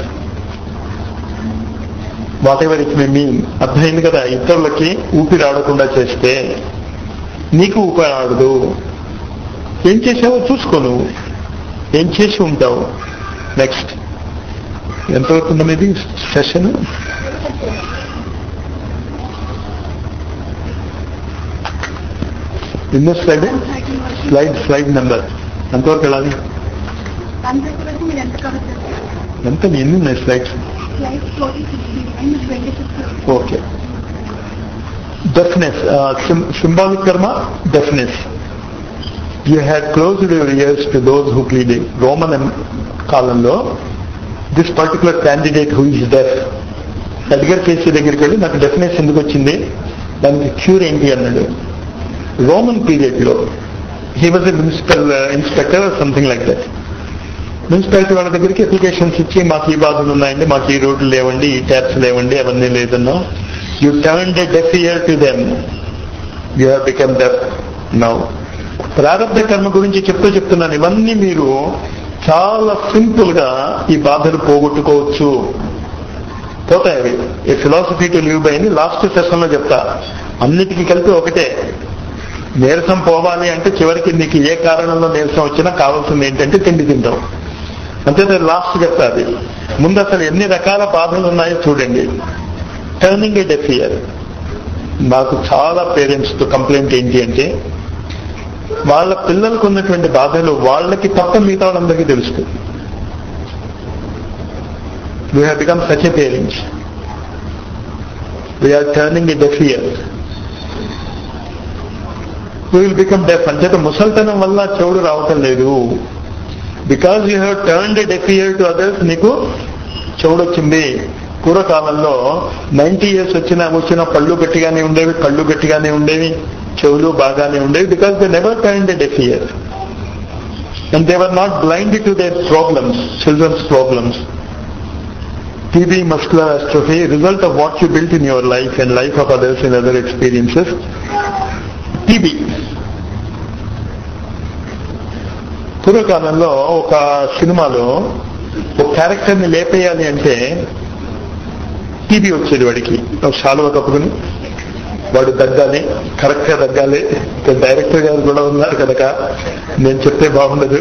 whatever it may mean అర్థమైంది కదా ఇతరులకి ఊపిరి ఆడకుండా చేస్తే నీకు ఊపిరి ఆడదు ఏం చేసావో చూసుకో నువ్వు ఏం చేసి ఉంటావు నెక్స్ట్ ఎంతవరకు ఉన్నది ఇది సెషన్ ఎన్నో స్లైడ్ స్లైడ్ స్లైడ్ నెంబర్ ఎంతవరకు వెళ్ళాలి హండ్రెడ్ వరకు మీరు ఎంత కవర్ చేస్తారు ఎంత ఎన్ని ఉన్నాయి slides life forty sixty and twenty six okay deafness symbolic karma deafness you had closed your ears to those who pleading Roman కాలంలో this particular candidate who is deaf Edgar Cayce దగ్గరికి వెళ్ళి నాకు డెఫినెస్ ఎందుకు వచ్చింది దానికి క్యూర్ ఏంటి అన్నాడు Roman period లో he was a municipal inspector something like that municipality వాళ్ళ దగ్గరికి అప్లికేషన్స్ ఇచ్చి మాకు ఈ బాధలు ఉన్నాయండి మాకు ఈ రోడ్లు లేవండి ఈ ట్యాప్స్ లేవండి అవన్నీ లేదన్నా you turn the deaf ear to them you have become deaf now ప్రారంభ కర్మ గురించి చెప్తూ చెప్తున్నాను ఇవన్నీ మీరు చాలా సింపుల్ గా ఈ బాధలు పోగొట్టుకోవచ్చు పోతాయి అవి ఈ ఫిలాసఫీ టు లివ్ బై అని లాస్ట్ సెషన్ లో చెప్తా అన్నిటికీ కలిపి ఒకటే నీరసం పోవాలి అంటే చివరికి నీకు ఏ కారణంలో నీరసం వచ్చినా కావాల్సింది ఏంటంటే తిండి తింటాం అంతే లాస్ట్ చెప్తా అది ముందు అసలు ఎన్ని రకాల బాధలు ఉన్నాయో చూడండి టర్నింగ్ ఏ డెఫ్ ఇయర్ నాకు చాలా పేరెంట్స్ తో కంప్లైంట్ ఏంటి అంటే వాళ్ళ పిల్లలకు ఉన్నటువంటి బాధలు వాళ్ళకి తప్ప మిగతా వాళ్ళందరికీ తెలుస్తుంది we have become such a parents we are turning a deaf ear we will become deaf అంచేత ముసల్తనం వల్ల చెవుడు రావటం లేదు because you have turned deaf ear to others నీకు చెవుడు వచ్చింది పూర్వకాలంలో నైన్టీ ఇయర్స్ వచ్చిన వచ్చిన పళ్ళు గట్టిగానే ఉండేవి కళ్ళు గట్టిగానే ఉండేవి చెవులు బాగానే ఉండేవి because they never turn deaf ear and they were not blind to their problems children's problems TB muscular atrophy, result of what you built in your life and life of others in other experiences. TB. పూర్వకాలంలో ఒక సినిమాలో ఒక character ని లేపేయాలి అంటే TB వచ్చేది వాడికి ఒక శాలువ కప్పుకుని వాడు దగ్గాలి కరెక్ట్ గా దగ్గాలి ఇక్కడ డైరెక్టర్ గారు కూడా ఉన్నారు కనుక నేను చెప్తే బాగుండదు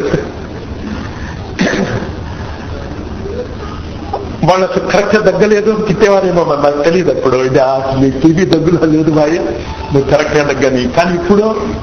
వాళ్ళు అసలు కరెక్ట్ గా దగ్గలేదు అని తిట్టేవారేమో మరి నాకు తెలియదు అప్పుడు ఇది ఆ నీ టీవీ దగ్గర లేదు భార్య నువ్వు కరెక్ట్ గా దగ్గని కానీ ఇప్పుడు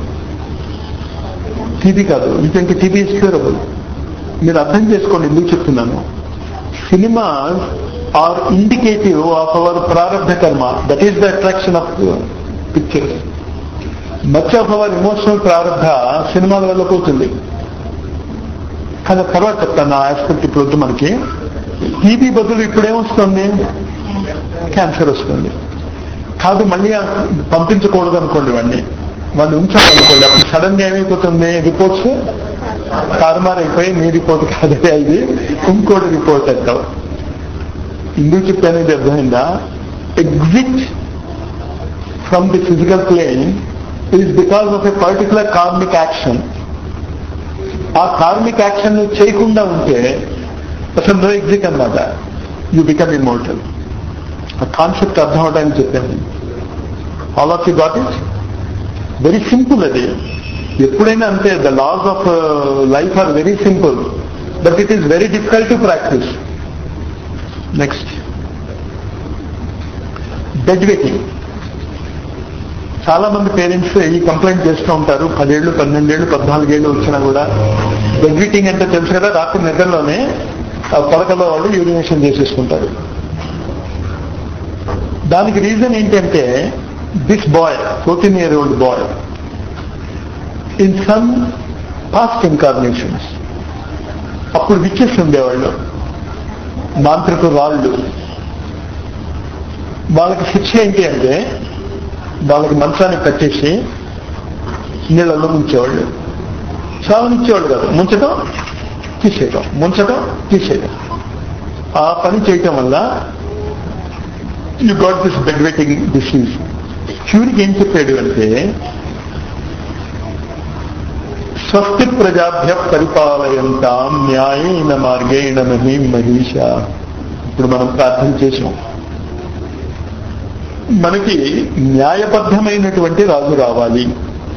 టీవీ కాదు ఇంకంటే టీవీ ఇస్ క్యూరబుల్ మీరు అర్థం చేసుకోండి ఎందుకు చెప్తున్నాను cinema are indicative of our prarambha karma that is the attraction of pictures much of our emotional prarambha సినిమాల వల్ల పోతుంది కానీ తర్వాత చెప్తాను ఆ ఆస్పెక్ట్ ఇప్పుడు వద్దు మనకి టీబీ బదులు ఇప్పుడేమొస్తుంది క్యాన్సర్ వస్తుంది కాదు మళ్ళీ పంపించకూడదు అనుకోండి వాడిని వాళ్ళు ఉంచాలనుకోండి అప్పుడు సడన్ గా ఏమైపోతుంది రిపోర్ట్స్ తారుమారైపోయి మీ రిపోర్ట్ కాదే ఇది ఇంకోటి రిపోర్ట్ అంటావు ఎందుకు చెప్పానేది అర్థమైందా exit from the physical plane is because of a particular karmic action ఆ కార్మిక్ యాక్షన్ చేయకుండా ఉంటే అసలు నో ఎగ్జిట్ అన్నమాట యూ బికమ్ ఇమోర్టల్ ఆ కాన్సెప్ట్ అర్థం అవడానికి చెప్పాను all of you got it very simple అది ఎప్పుడైనా అంతే the laws of life are very simple but it is very difficult to practise next bed wetting చాలా మంది పేరెంట్స్ ఈ కంప్లైంట్ చేస్తూ ఉంటారు పదేళ్ళు పన్నెండేళ్ళు పద్నాలుగేళ్ళు వచ్చినా కూడా బెడ్ వెయిటింగ్ అంటే తెలుసు కదా రాత్రి నిద్రలోనే ఆ పలకలో వాళ్ళు యూరినేషన్ చేసేసుకుంటారు దానికి రీజన్ ఏంటంటే this boy fourteen year old boy in some past incarnations అప్పుడు విచ్చెస్ ఉండేవాళ్ళు మాంత్రిక రాళ్ళు వాళ్ళకి శిక్ష ఏంటి అంటే వాళ్ళకి మంచాన్ని కట్టేసి నీళ్ళల్లో ముంచేవాళ్ళు చావనిచ్చేవాళ్ళు కాదు ముంచటం తీసేయటం ముంచటం తీసేయటం ఆ పని చేయటం వల్ల you got this bed wetting disease చివరికి ఏం చెప్పాడు అంటే స్వస్తి ప్రజాభ్య పరిపాలయంతాం న్యాయేన మార్గేణ మహీ మహిష ఇప్పుడు మనం ప్రార్థన చేసాం మనకి న్యాయబద్ధమైనటువంటి రాజు రావాలి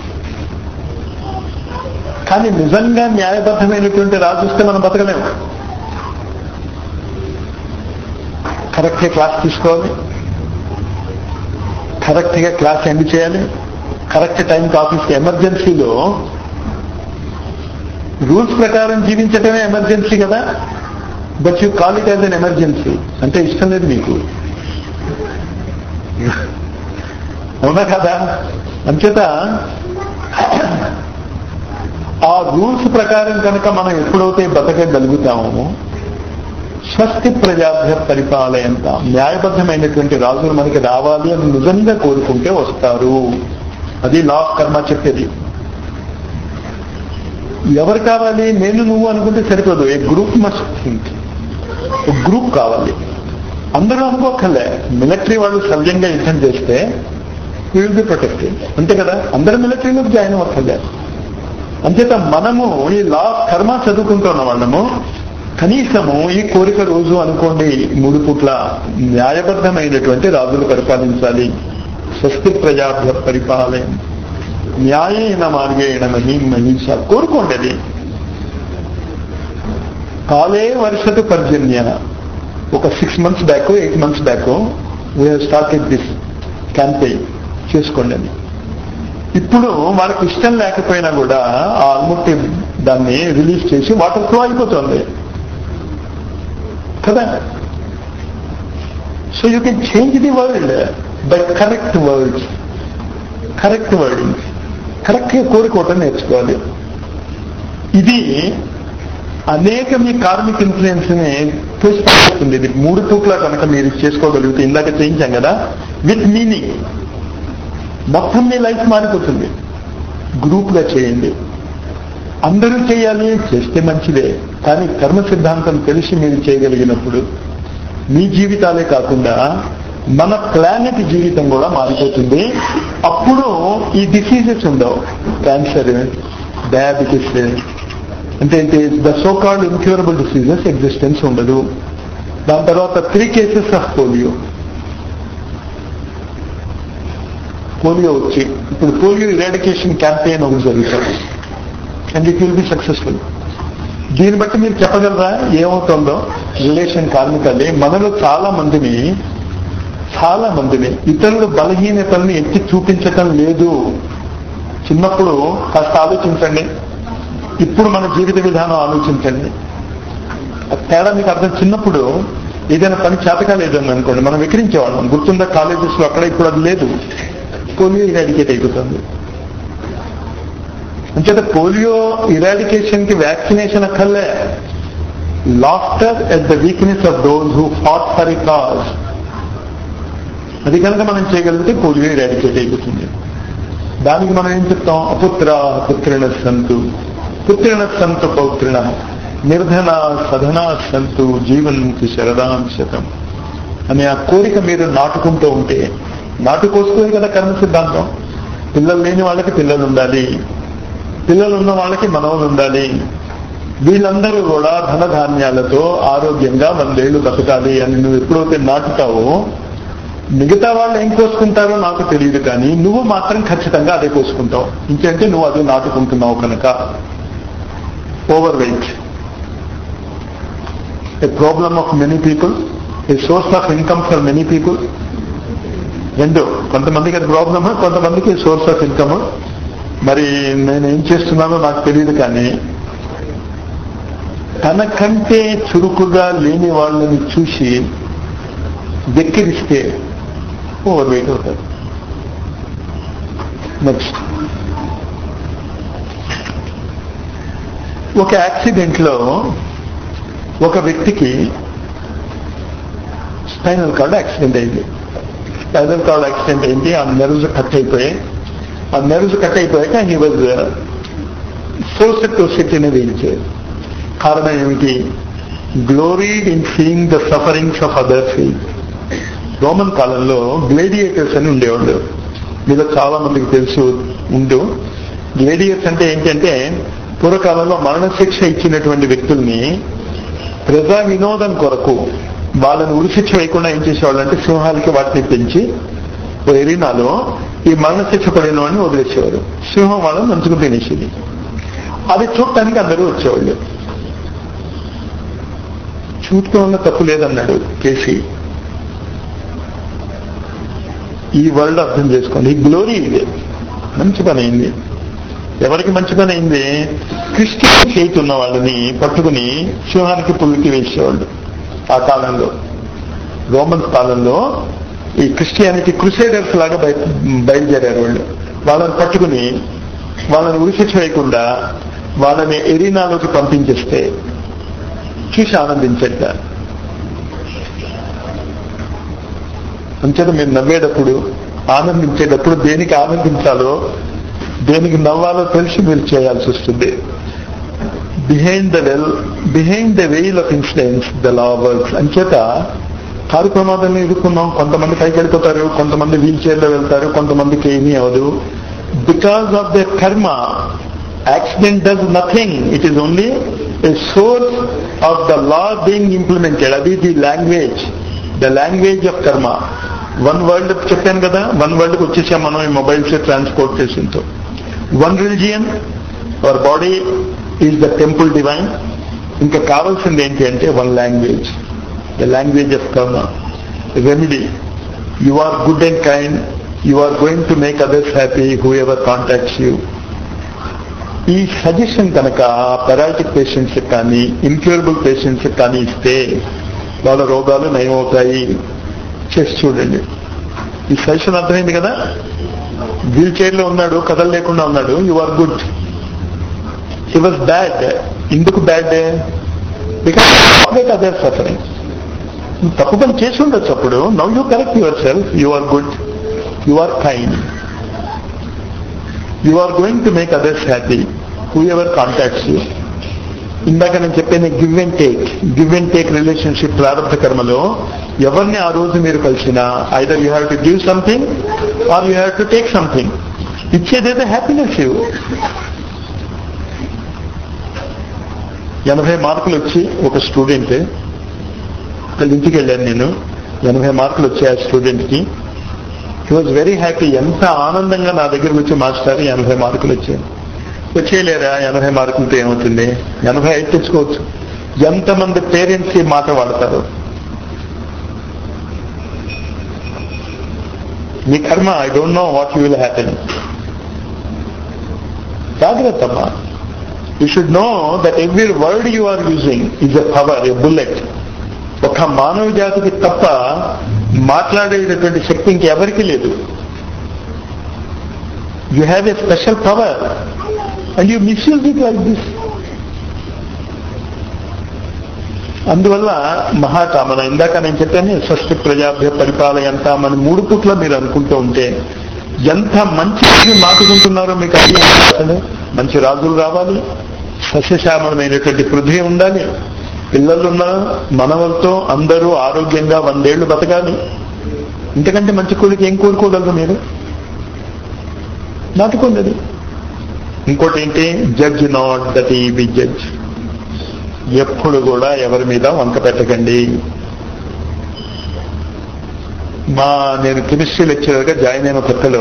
కానీ నిజంగా న్యాయబద్ధమైనటువంటి రాజు వస్తే మనం బతకలేము కరెక్ట్గా క్లాస్ తీసుకోవాలి కరెక్ట్గా క్లాస్ ఎండ్ చేయాలి కరెక్ట్ టైంకి ఆఫీస్కి ఎమర్జెన్సీలో రూల్స్ ప్రకారం జీవించటమే ఎమర్జెన్సీ కదా but you call it as an emergency అంటే ఇష్టం లేదు మీకు అవునా కదా అంచేత ఆ రూల్స్ ప్రకారం కనుక మనం ఎప్పుడైతే బతకగలుగుతామో స్వస్తి ప్రజాభ్య పరిపాలయంత న్యాయబద్ధమైనటువంటి రాజులు మనకి రావాలి అని నిజంగా కోరుకుంటే వస్తారు అది లా ఆఫ్ కర్మ చెప్పేది ఎవరు కావాలి నేను నువ్వు అనుకుంటే సరిపోదు a group must think group కావాలి అందరూ అనుకోకలే మిలిటరీ వాళ్ళు సవ్యంగా యుద్ధం చేస్తే విల్ బి ప్రొటెక్టెడ్ అంతే కదా అందరూ మిలిటరీలోకి జాయిన్ అవ్వక్కర్లే అంచేత మనము ఈ లా కర్మ చదువుకుంటున్న వాళ్ళము కనీసము ఈ కోరిక రోజు అనుకోండి మూడు పూట్ల న్యాయబద్ధమైనటువంటి రాజులు పరిపాలించాలి స్వస్తి ప్రజాభ్య పరిపాలన న్యాయేన మార్గేణ మహి మహిష కోరుకోండి అది కాలే వర్షతు పర్జన్య ఒక six months back eight months back we started this campaign చేసుకోండి అది ఇప్పుడు వాళ్ళకి ఇష్టం లేకపోయినా కూడా ఆ ఆల్మట్టి దాన్ని రిలీజ్ చేసి వాటర్ ఫ్లో అయిపోతుంది కదా so you can change the world by correct words correct wording correct గా కోరుకోవటం నేర్చుకోవాలి ఇది అనేక మీ కార్మిక ఇన్ఫ్లుయెన్స్ ని పుష్పిస్తుంది ఇది మూడు పూట్ల కనుక మీరు చేసుకోగలిగితే ఇందాక చేయించాం కదా విత్ మీనింగ్ మొత్తం మీ లైఫ్ మారిపోతుంది గ్రూప్ గా చేయండి అందరూ చేయాలి చేస్తే మంచిదే కానీ కర్మ సిద్ధాంతం తెలిసి మీరు చేయగలిగినప్పుడు మీ జీవితాలే కాకుండా మన ప్లానెట్ జీవితం కూడా మారిపోతుంది అప్పుడు ఈ డిసీజెస్ ఉండవు క్యాన్సర్ డయాబెటీస్ అంటే ఏంటి the so called incurable diseases existence ఉండదు దాని తర్వాత three cases of polio polio వచ్చి ఇప్పుడు పోలియో ఇరాడికేషన్ క్యాంపెయిన్ ఒకటి జరుగుతుంది and it will be successful దీన్ని బట్టి మీరు చెప్పగలరా ఏమవుతుందో రిలేషన్ కార్మికల్ని మనలో చాలా మందిని చాలా మందిని ఇతరుల బలహీనతల్ని ఎత్తి చూపించటం లేదు చిన్నప్పుడు కాస్త ఆలోచించండి ఇప్పుడు మన జీవిత విధానం ఆలోచించండి ఆ తేడా మీకు అర్థం చిన్నప్పుడు ఏదైనా పని చేతకాలేదని అనుకోండి మనం వికరించేవాళ్ళం గుర్తుందా కాలేజెస్ లో అక్కడ ఇప్పుడు అది లేదు పోలియో ఇరాడికేట్ అయిపోతుంది అంచేత పోలియో ఇరాడికేషన్ కి వ్యాక్సినేషన్ అక్కర్లే laughter at the weakness of those who fought for a cause అది కనుక మనం చేయగలిగితే పోలియో ఇరాడికేట్ అయిపోతుంది దానికి మనం ఏం చెప్తాం అపుత్ర పుత్రిణ సంతు పుత్రిణ సంతు పౌత్రిణ నిర్ధన సధన సంతు జీవన్ముఖి శరదాం శతం అనే ఆ కోరిక మీరు నాటుకుంటూ ఉంటే నాటుకోసుకోవాలి కదా కర్మ సిద్ధాంతం పిల్లలు లేని వాళ్ళకి పిల్లలు ఉండాలి పిల్లలు ఉన్న వాళ్ళకి మనవలు ఉండాలి వీళ్ళందరూ కూడా ధనధాన్యాలతో ఆరోగ్యంగా వందేళ్లు బతకాలి అని నువ్వు ఎప్పుడైతే నాటుతావో మిగతా వాళ్ళు ఏం కోసుకుంటారో నాకు తెలియదు కానీ నువ్వు మాత్రం ఖచ్చితంగా అదే కోసుకుంటావు ఇంకంటే నువ్వు అదే నాటుకుంటున్నావు కనుక overweight a problem of many people a source of income for many people రెండు కొంతమందికి అది ప్రాబ్లమ్ కొంతమందికి సోర్స్ ఆఫ్ ఇన్కమ్ మరి నేను ఏం చేస్తున్నానో నాకు తెలియదు కానీ తనకంటే చురుకుగా లేని వాళ్ళని చూసి వెక్కిరిస్తే ఓవర్ వెయిట్ అవుతారు నెక్స్ట్ ఒక యాక్సిడెంట్ లో ఒక వ్యక్తికి స్పైనల్ కార్డ్ యాక్సిడెంట్ అయింది స్పైనల్ కార్డ్ యాక్సిడెంట్ అయింది ఆ నెర్వ్స్ కట్ అయిపోయాయి ఆ నెర్వ్స్ కట్ అయిపోయాక he was force to sit in wheelchair కారణం ఏమిటి gloried in seeing the sufferings of other feel Roman కాలంలో గ్లేడియేటర్స్ అని ఉండేవాళ్ళు మీద చాలా మందికి తెలుసు ఉండు గ్లేడియేటర్స్ అంటే ఏంటంటే పూర్వకాలంలో మరణశిక్ష ఇచ్చినటువంటి వ్యక్తుల్ని ప్రజా వినోదం కొరకు వాళ్ళని ఉరిశిక్ష వేయకుండా ఏం చేసేవాళ్ళు అంటే సింహాలకి వాటిని పెంచి ఓ ఎరీనాలో ఈ మరణశిక్ష పడిన వాడిని వదిలేసేవారు సింహం వాళ్ళని మంచుకు తినేసేది అది చూడటానికి అందరూ వచ్చేవాళ్ళు చూడటం వల్ల తప్పు లేదన్నాడు కేసీ ఈ వరల్డ్ అర్థం చేసుకోండి ఈ గ్లోరీ ఇది మంచి పని అయింది ఎవరికి మంచి పని అయింది క్రిస్టియన్ ఫెయిత్ ఉన్న వాళ్ళని పట్టుకుని సింహానికి పుల్లికి వేసేవాళ్ళు ఆ కాలంలో రోమన్ కాలంలో ఈ క్రిస్టియానిటీ క్రుసేడర్స్ లాగా బయ బయలుదేరారు వాళ్ళు వాళ్ళని పట్టుకుని వాళ్ళని ఉరిశిక్ష వేయకుండా వాళ్ళని ఎరీనాలోకి పంపించేస్తే చూసి ఆనందించట అంచేత మీరు నవ్వేటప్పుడు ఆనందించేటప్పుడు దేనికి ఆనందించాలో దేనికి నవ్వాలో తెలిసి మీరు చేయాల్సి వస్తుంది behind the well behind the veil of influence the law works అంచేత కారు ప్రమాదాన్ని ఎదుర్కొన్నాం కొంతమంది పైకి వెళ్ళిపోతారు కొంతమంది వీల్ చైర్లో వెళ్తారు కొంతమందికి ఏమీ అవదు because of the karma accident does nothing it is only a source of the law being implemented. అది the language the language of karma one world చెప్పాను కదా వన్ వరల్డ్కి వచ్చేసాం మనం ఈ మొబైల్స్ ట్రాన్స్పోర్టేషన్తో one religion our body is the temple divine ఇంకా కావాల్సింది ఏంటి అంటే one language the language of karma remedy you are good and kind you are going to make others happy whoever contacts you ఈ suggestion కనుక paralytic patients కానీ incurable patients కానీ ఇస్తే వాళ్ళ రోగాలు నయమవుతాయి చేసి చూడండి ఈ సజెషన్ అర్థమైంది కదా వీల్ చైర్ లో ఉన్నాడు కథలు లేకుండా ఉన్నాడు you are good he was bad ఎందుకు బ్యాడ్ బికాస్ అదర్ సఫరింగ్ నువ్వు తప్పు పని చేసి ఉండొచ్చు అప్పుడు now you correct yourself you are good you are kind you are going to make others happy whoever contacts you ఇందాక నేను చెప్పాను give and take give and take relationship ప్రారంభ కర్మలో ఎవరిని ఆ రోజు మీరు కలిసినా either you have to give something or you have to take something ఇచ్చేదైతే హ్యాపీనెస్ యూ ఎనభై మార్కులు వచ్చి ఒక స్టూడెంట్ వాళ్ళ ఇంటికి వెళ్ళాను నేను ఎనభై మార్కులు వచ్చాయి ఆ స్టూడెంట్కి హీ వాజ్ వెరీ హ్యాపీ ఎంత ఆనందంగా నా దగ్గరకు వచ్చి మాస్టర్ ఎనభై మార్కులు వచ్చాయి వచ్చేయలేరా ఎనభై మార్కులతో ఏమవుతుంది ఎనభై ఐదు తెచ్చుకోవచ్చు ఎంతమంది పేరెంట్స్ ఈ మాట వాడతారు మీ కర్మ I don't know what you will happen జాగ్రత్త అమ్మా you should know that every word you are using is a power a bullet ఒక మానవ జాతికి తప్ప మాట్లాడేటటువంటి శక్తి ఇంకెవరికి లేదు you have a special power and you misuse it like this అందువల్ల మహాకామన ఇందాక నేను చెప్పాను షష్ఠి ప్రజాభ్య పరిపాలయంతా మన మూడు పుట్ల మీరు అనుకుంటూ ఉంటే ఎంత మంచి మాటుకుంటున్నారో మీకు అది అసలు మంచి రాజులు రావాలి సస్యశ్యామలమైనటువంటి పృథ్వీ ఉండాలి పిల్లలున్న మనవలతో అందరూ ఆరోగ్యంగా వందేళ్లు బతకాలి ఇంతకంటే మంచి కోరిక ఏం కోరుకోగలరు మీరు నాటుకోలేదు ఇంకోటి ఏంటి judge not that ye be judge ఎప్పుడు కూడా ఎవరి మీద వంక పెట్టకండి మా నేను కెమిస్ట్రీ లెక్చరర్గా జాయిన్ అయిన కొత్తలో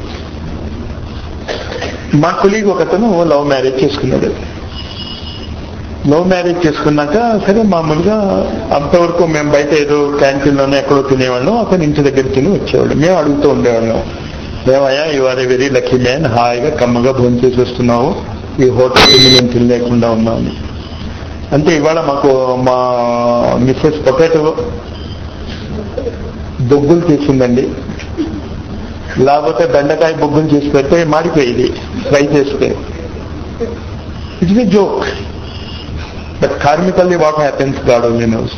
మా కొలీగ్ ఒకతను లవ్ మ్యారేజ్ చేసుకున్నాడు లవ్ మ్యారేజ్ చేసుకున్నాక సరే మామూలుగా అంతవరకు మేము బయట ఏదో క్యాంటీన్లోనే ఎక్కడో తినేవాళ్ళం అతను ఇంటి దగ్గర తిని వచ్చేవాళ్ళం మేము అడుగుతూ ఉండేవాళ్ళం ఏమయ్యా ఇవాళ వెరీ లక్కీ మ్యాన్ హాయిగా కమ్మగా భోజనం చేసి వస్తున్నావు ఈ హోటల్ తిని మేము తినలేకుండా ఉన్నాము అంటే ఇవాళ మాకు మా మిస్సెస్ పొటాటో బొగ్గులు చేసిందండి లేకపోతే బెండకాయ బొగ్గులు చేసి పెడితే మాడిపోయేది ఫ్రై చేస్తే it's a joke but karmically what happens God only knows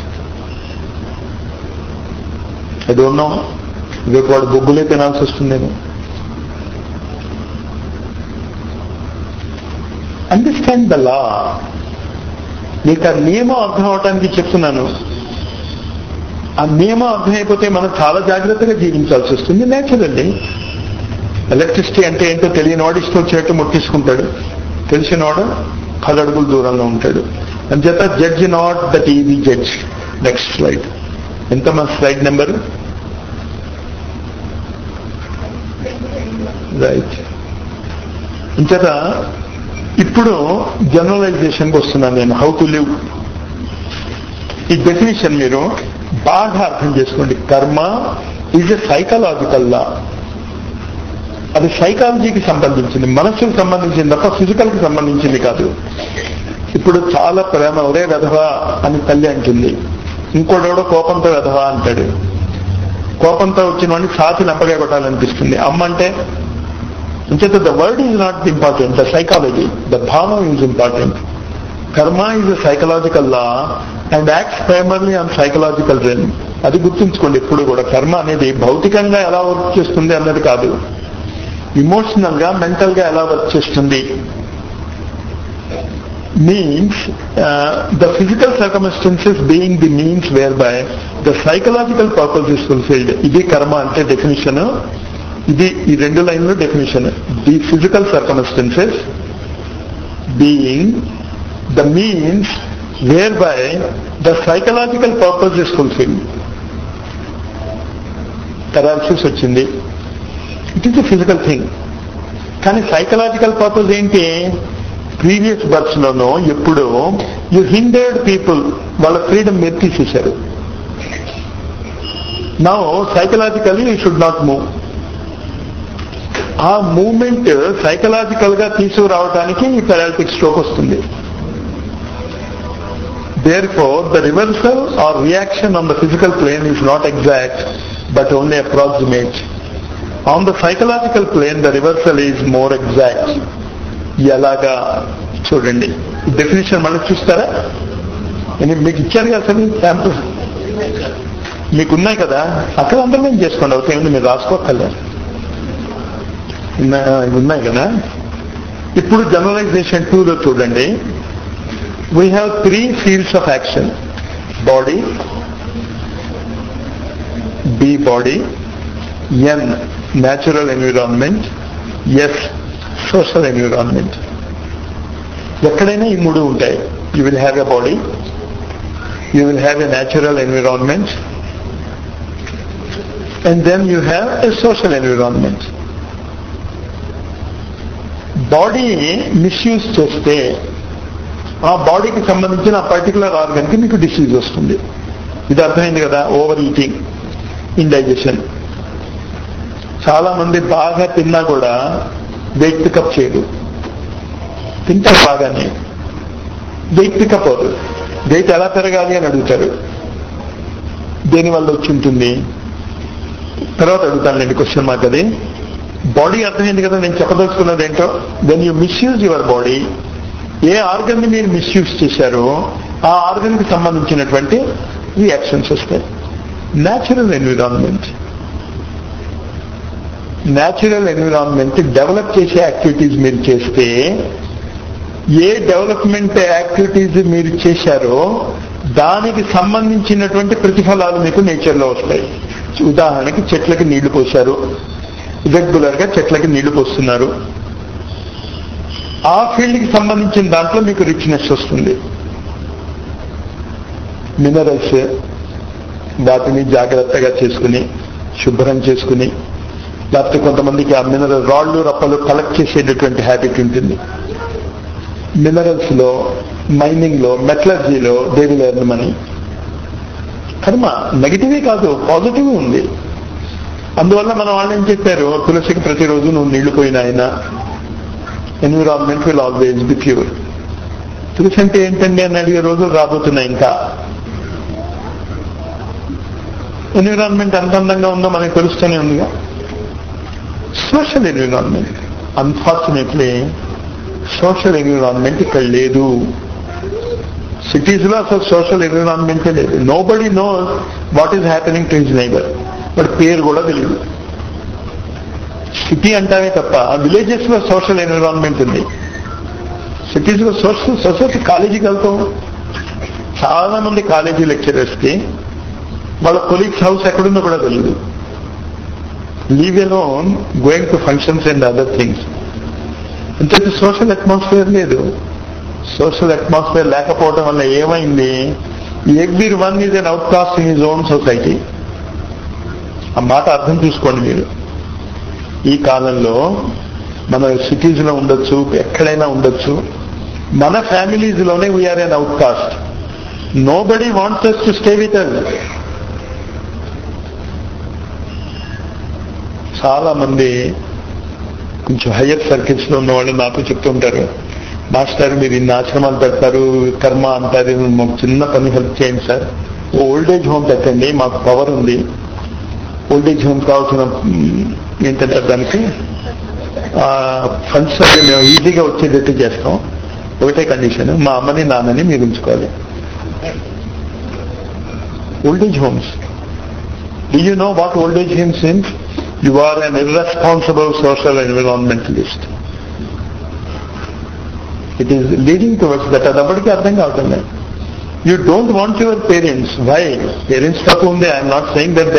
I don't know రేపు వాడు బొగ్గులే తినాల్సి వస్తుందేమో అండర్స్టాండ్ ద లా నీకు ఆ నియమం అర్థం అవటానికి చెప్తున్నాను ఆ నియమం అర్థమైపోతే మనం చాలా జాగ్రత్తగా జీవించాల్సి వస్తుంది నేచురల్లీ ఎలక్ట్రిసిటీ అంటే ఏంటో తెలియనివాడు ఇష్టం వచ్చేట్టు ముట్టించుకుంటాడు తెలిసినవాడు పది అడుగులు దూరంలో ఉంటాడు అంచేత judge not that ye the judge next slide ఎంత మా స్లైడ్ నెంబర్ రైట్ ఇంచేత ఇప్పుడు జనరలైజేషన్కి వస్తున్నాను నేను హౌ టు లివ్ ఈ డెఫినేషన్ మీరు బాగా అర్థం చేసుకోండి కర్మ ఈజ్ ఎ సైకలాజికల్ లా అది సైకాలజీకి సంబంధించింది మనస్సుకు సంబంధించింది తప్ప ఫిజికల్ కి సంబంధించింది కాదు ఇప్పుడు చాలా ప్రేమ ఒరే వెధవా అని తల్లి అంటుంది ఇంకోడెవడో కోపంతో వెధవా అంటాడు కోపంతో వచ్చిన వాడిని సాతి నంపగా కొట్టాలనిపిస్తుంది అమ్మ అంటే అంచేత the word is not important the psychology the bhavam is important karma is a psychological law and acts primarily on psychological realm అది గుర్తుంచుకోండి ఎప్పుడు కూడా కర్మ అనేది భౌతికంగా ఎలా వర్క్ చేస్తుంది అన్నది కాదు ఇమోషనల్ గా మెంటల్ గా ఎలా వర్క్ చేస్తుంది means the physical circumstances being the means whereby the psychological purpose is fulfilled ఇది కర్మ అంటే డెఫినేషన్ ఇది ఈ రెండు లైన్లో definition the physical circumstances being the means whereby the psychological purpose is fulfilled. Paralysis వచ్చింది it is a physical thing కానీ psychological purpose ఏంటి ప్రీవియస్ బర్త్స్ లోనో ఎప్పుడో యు హిండర్డ్ పీపుల్ వాళ్ళ ఫ్రీడమ్ మీరు తీసేశారు నా psychologically you should not move ఆ మూమెంట్ సైకలాజికల్ గా తీసుకురావడానికి ఈ పెరాలిటిక్ స్ట్రోక్ వస్తుంది Therefore, the reversal or reaction on the physical plane is not exact, but only approximate. On the psychological plane, the reversal is more exact. ఎలాగా చూడండి definition మళ్ళీ చూస్తారా నేను మీకు ఇచ్చాను కదా సార్ శాంపుల్ మీకు ఉన్నాయి కదా అక్కడ అంతర్మం చేసుకోండి అవుతాయి మీరు రాసుకోకర్లే ఉన్నా- ఇవి ఉన్నాయి కదా ఇప్పుడు జనరలైజేషన్ టూలో చూడండి we have three fields of action body b body n natural environment s social environment ఎక్కడైనా ఈ మూడు ఉంటాయి you will have a body you will have a natural environment and then you have a social environment body misuse చేస్తే ఆ బాడీకి సంబంధించిన particular organ కి మీకు డిసీజ్ వస్తుంది ఇది అర్థమైంది కదా ఓవర్ ఈటింగ్ ఇండైజెషన్ చాలా మంది బాగా తిన్నా కూడా వెయిట్ పికప్ చేయదు తింటారు బాగానే వెయిట్ పికప్ అవ్వదు వెయిట్ ఎలా పెరగాలి అని అడుగుతారు దేనివల్ల వచ్చి ఉంటుంది తర్వాత అడుగుతానులేండి క్వశ్చన్ మార్క్ అది బాడీ అర్థమైంది కదా నేను చెప్పదలుచుకున్నది ఏంటో then you misuse your body ఏ ఆర్గన్ ని మీరు మిస్యూజ్ చేశారో ఆ ఆర్గన్ కి సంబంధించినటువంటి రియాక్షన్స్ వస్తాయి natural environment natural environment develop చేసే యాక్టివిటీస్ మీరు చేస్తే ఏ డెవలప్మెంట్ యాక్టివిటీస్ మీరు చేశారో దానికి సంబంధించినటువంటి ప్రతిఫలాలు మీకు నేచర్లో వస్తాయి ఉదాహరణకి చెట్లకి నీళ్లు పోశారు రెగ్యులర్ గా చెట్లకి నీళ్లు పోస్తున్నారు ఆ ఫీల్డ్ కి సంబంధించిన దాంట్లో మీకు రిచ్నెస్ వస్తుంది మినరల్స్ వాటిని జాగ్రత్తగా చేసుకుని శుభ్రం చేసుకుని లేకపోతే కొంతమందికి ఆ మినరల్ రాళ్ళు రప్పలు కలెక్ట్ చేసేటటువంటి హ్యాబిట్ ఉంటుంది మినరల్స్ లో మైనింగ్ లో మెటలర్జీలో దేవి లెర్న్ మనీ కర్మ నెగిటివే కాదు పాజిటివ్ ఉంది అందువల్ల మన వాళ్ళు ఏం చెప్పారు తులసికి ప్రతిరోజు నువ్వు నీళ్లు పోయిన ఆయన environment will always be pure తులసి అంటే ఏంటండి అని అడిగే రోజులు రాబోతున్నాయి ఇంకా ఎన్విరాన్మెంట్ ఎంత అందంగా ఉందో మనకు తెలుస్తూనే ఉందిగా social environment unfortunately social environment ఇక్కడ లేదు సిటీస్ లో అసలు సోషల్ ఎన్విరాన్మెంటే లేదు nobody know what is happening to his neighbour but పేరు కూడా తెలియదు సిటీ అంటామే తప్ప విలేజెస్ లో సోషల్ ఎన్విరాన్మెంట్ ఉంది సిటీస్ లో సోషల్ సొసైటీ కాలేజీకి వెళ్తాం చాలా మంది కాలేజీ లెక్చరర్స్ కి వాళ్ళ కొలీగ్స్ హౌస్ ఎక్కడుందో కూడా తెలియదు leave alone going to functions and other things అంటే సోషల్ అట్మాస్ఫియర్ లేదు సోషల్ అట్మాస్ఫియర్ లేకపోవడం వల్ల ఏమైంది everyone is an outcast in his own society ఆ మాట అర్థం చూసుకోండి మీరు ఈ కాలంలో మన సిటీస్ లో ఉండొచ్చు ఎక్కడైనా ఉండొచ్చు మన ఫ్యామిలీస్ లోనే we are an outcast nobody wants to stay with us చాలా మంది కొంచెం హయ్యర్ సర్కిల్స్ లో ఉన్న వాళ్ళు నాతో చెప్తుంటారు మాస్టర్ మీరు ఇన్ని ఆశ్రమాలు పెడతారు కర్మ అంటారు మాకు చిన్న పని హెల్ప్ చేయండి సార్ ఓల్డ్ ఏజ్ హోమ్ పెట్టండి మాకు పవర్ ఉంది ఓల్డ్ ఏజ్ హోమ్ కావాల్సిన మ్, ఏంటంటే దానికి ఫండ్స్ అవి మేము ఈజీగా వచ్చేటట్టు చేస్తాం ఒకటే కండిషన్ మా అమ్మని నాన్నని మీరు ఉంచుకోవాలి old age homes Do you know what old age home means? You are an irresponsible social environmentalist. It is leading towards that. అది అప్పటికీ అర్థం కావటం లేదు you don't want your parents why parents తప్పు ఉంది I'm not saying that they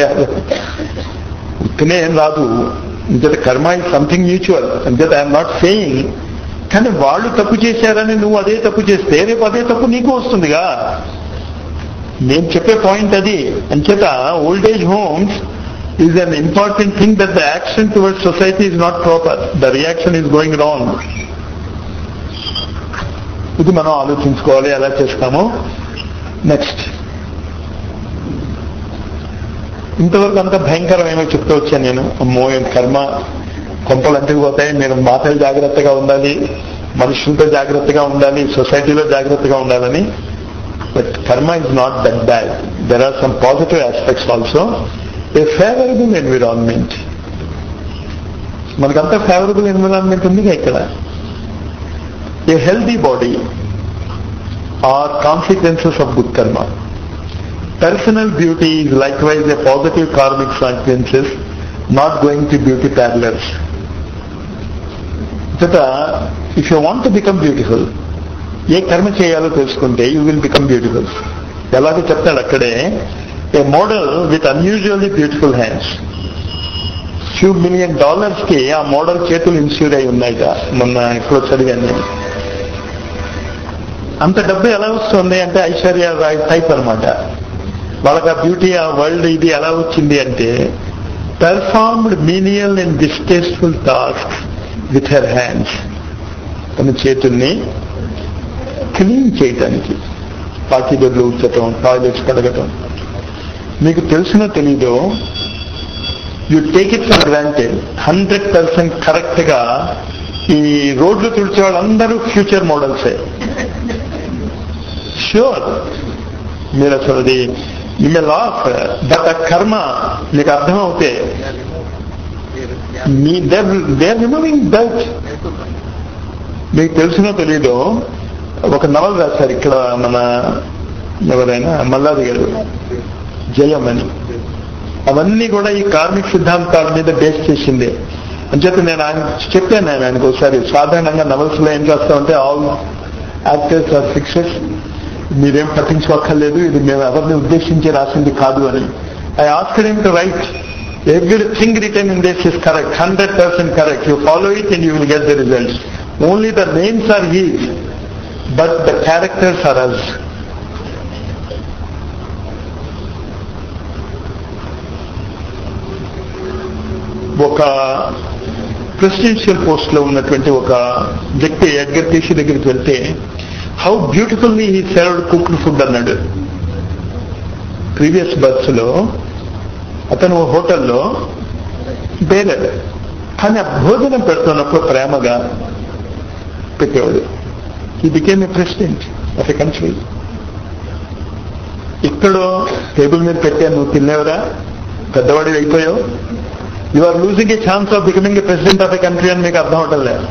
ఉత్తనే ఏం రాదు ఇంత కర్మ ఇస్ సంథింగ్ మ్యూచువల్ అంతే ఐఎమ్ నాట్ సెయింగ్ కానీ వాళ్ళు తప్పు చేశారని నువ్వు అదే తప్పు చేస్తే రేపు అదే తప్పు నీకు వస్తుందిగా నేను చెప్పే పాయింట్ అది అంచేత old age homes is an important thing that the action towards society is not proper the reaction is going wrong ఇది మనం ఆలోచించుకోవాలి ఎలా చేస్తాము నెక్స్ట్ ఇంతవరకు అంత భయంకరమేమో చెప్తూ వచ్చాను నేను అమ్మో ఏం కర్మ కొంపలు అంటుకుపోతాయి మీరు మాటలు జాగ్రత్తగా ఉండాలి మనుషులతో జాగ్రత్తగా ఉండాలి సొసైటీలో జాగ్రత్తగా ఉండాలని but karma is not that bad there are some positive aspects also a favourable environment మనకంతా ఫేవరబుల్ ఎన్విరాన్మెంట్ ఉంది ఇక్కడ a healthy body are consequences of good karma Personal beauty is likewise a positive karmic consequences, not going to beauty parlors. Tata, if you want to become beautiful, ఏ కర్మ చేయాలో తెలుసుకుంటే you will become beautiful ఎలాగో చెప్తాడు అక్కడే a model with unusually beautiful hands few million dollars కి ఆ model చేతులు ఇన్స్యూర్ అయి ఉన్నాయిట మొన్న ఎక్కడో చదివాను నేను అంత డబ్బు ఎలా వస్తుంది అంటే ఐశ్వర్య రాయ్ టైప్ అనమాట వాళ్ళకి ఆ బ్యూటీ ఆ వరల్డ్ ఇది ఎలా వచ్చింది అంటే performed menial and distasteful task with her hands తన చేతుల్ని క్లీన్ చేయటానికి పాకిదొడ్లు ఉంచటం టాయిలెట్స్ కడగటం మీకు తెలిసినో తెలీదో you take it for granted hundred percent correct గా ఈ రోడ్లు తుడిచే వాళ్ళందరూ ఫ్యూచర్ మోడల్సే ష్యూర్ మీరు అసలు అది ఇన్ లాఫ్ బట్ ఆ కర్మ మీకు అర్థమవుతే మీ దేర్ రిమూవింగ్ దట్ మీకు తెలిసినో తెలీదు ఒక నవల రాశారు ఇక్కడ మన ఎవరైనా మల్లాది గారు జయం అని అవన్నీ కూడా ఈ కార్మిక సిద్ధాంతాల మీద బేస్ చేసింది అని చెప్పి నేను ఆయన చెప్పాను నేను ఆయనకు ఒకసారి సాధారణంగా నవల్స్ లో ఏం చేస్తామంటే ఆల్ యాక్టర్స్ ఆర్ ఫిక్సెస్ మీరేం పట్టించుకోక్కర్లేదు ఇది మేము ఎవరిని ఉద్దేశించి రాసింది కాదు అని I ask her to write everything written in this is correct hundred percent correct you follow it and you will get the results only the names are his but the characters are as ఒక presidential post లో ఉన్నటువంటి ఒక వ్యక్తి Edgar Cayce దగ్గరికి వెళ్తే how beautifully he served cooked food అన్నాడు previous births లో అతను హోటల్లో బేరాడు కానీ ఆ భోజనం పెడుతున్నప్పుడు ప్రేమగా పెట్టేవాడు he became a president of a country ఇక్కడ టేబుల్ మీద పెట్టాను నువ్వు తినేవరా పెద్దవాడి అయిపోయావు you are losing a chance of becoming a president of a country అని మీకు అర్థం అవటం లేదు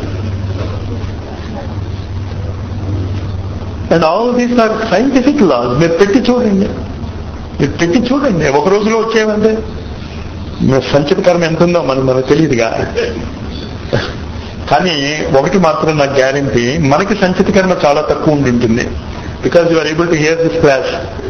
and all these are scientific laws మీరు పెట్టి చూడండి మీరు పెట్టి చూడండి ఒక రోజులో వచ్చేవంటే సంచిత కర్మ ఎంత ఉందో మనకు మనకు తెలియదుగా కానీ ఒకటి మాత్రం నాకు గ్యారంటీ మనకి సంచిత కర్మ చాలా తక్కువ ఉండి ఉంటుంది because you are able to hear this class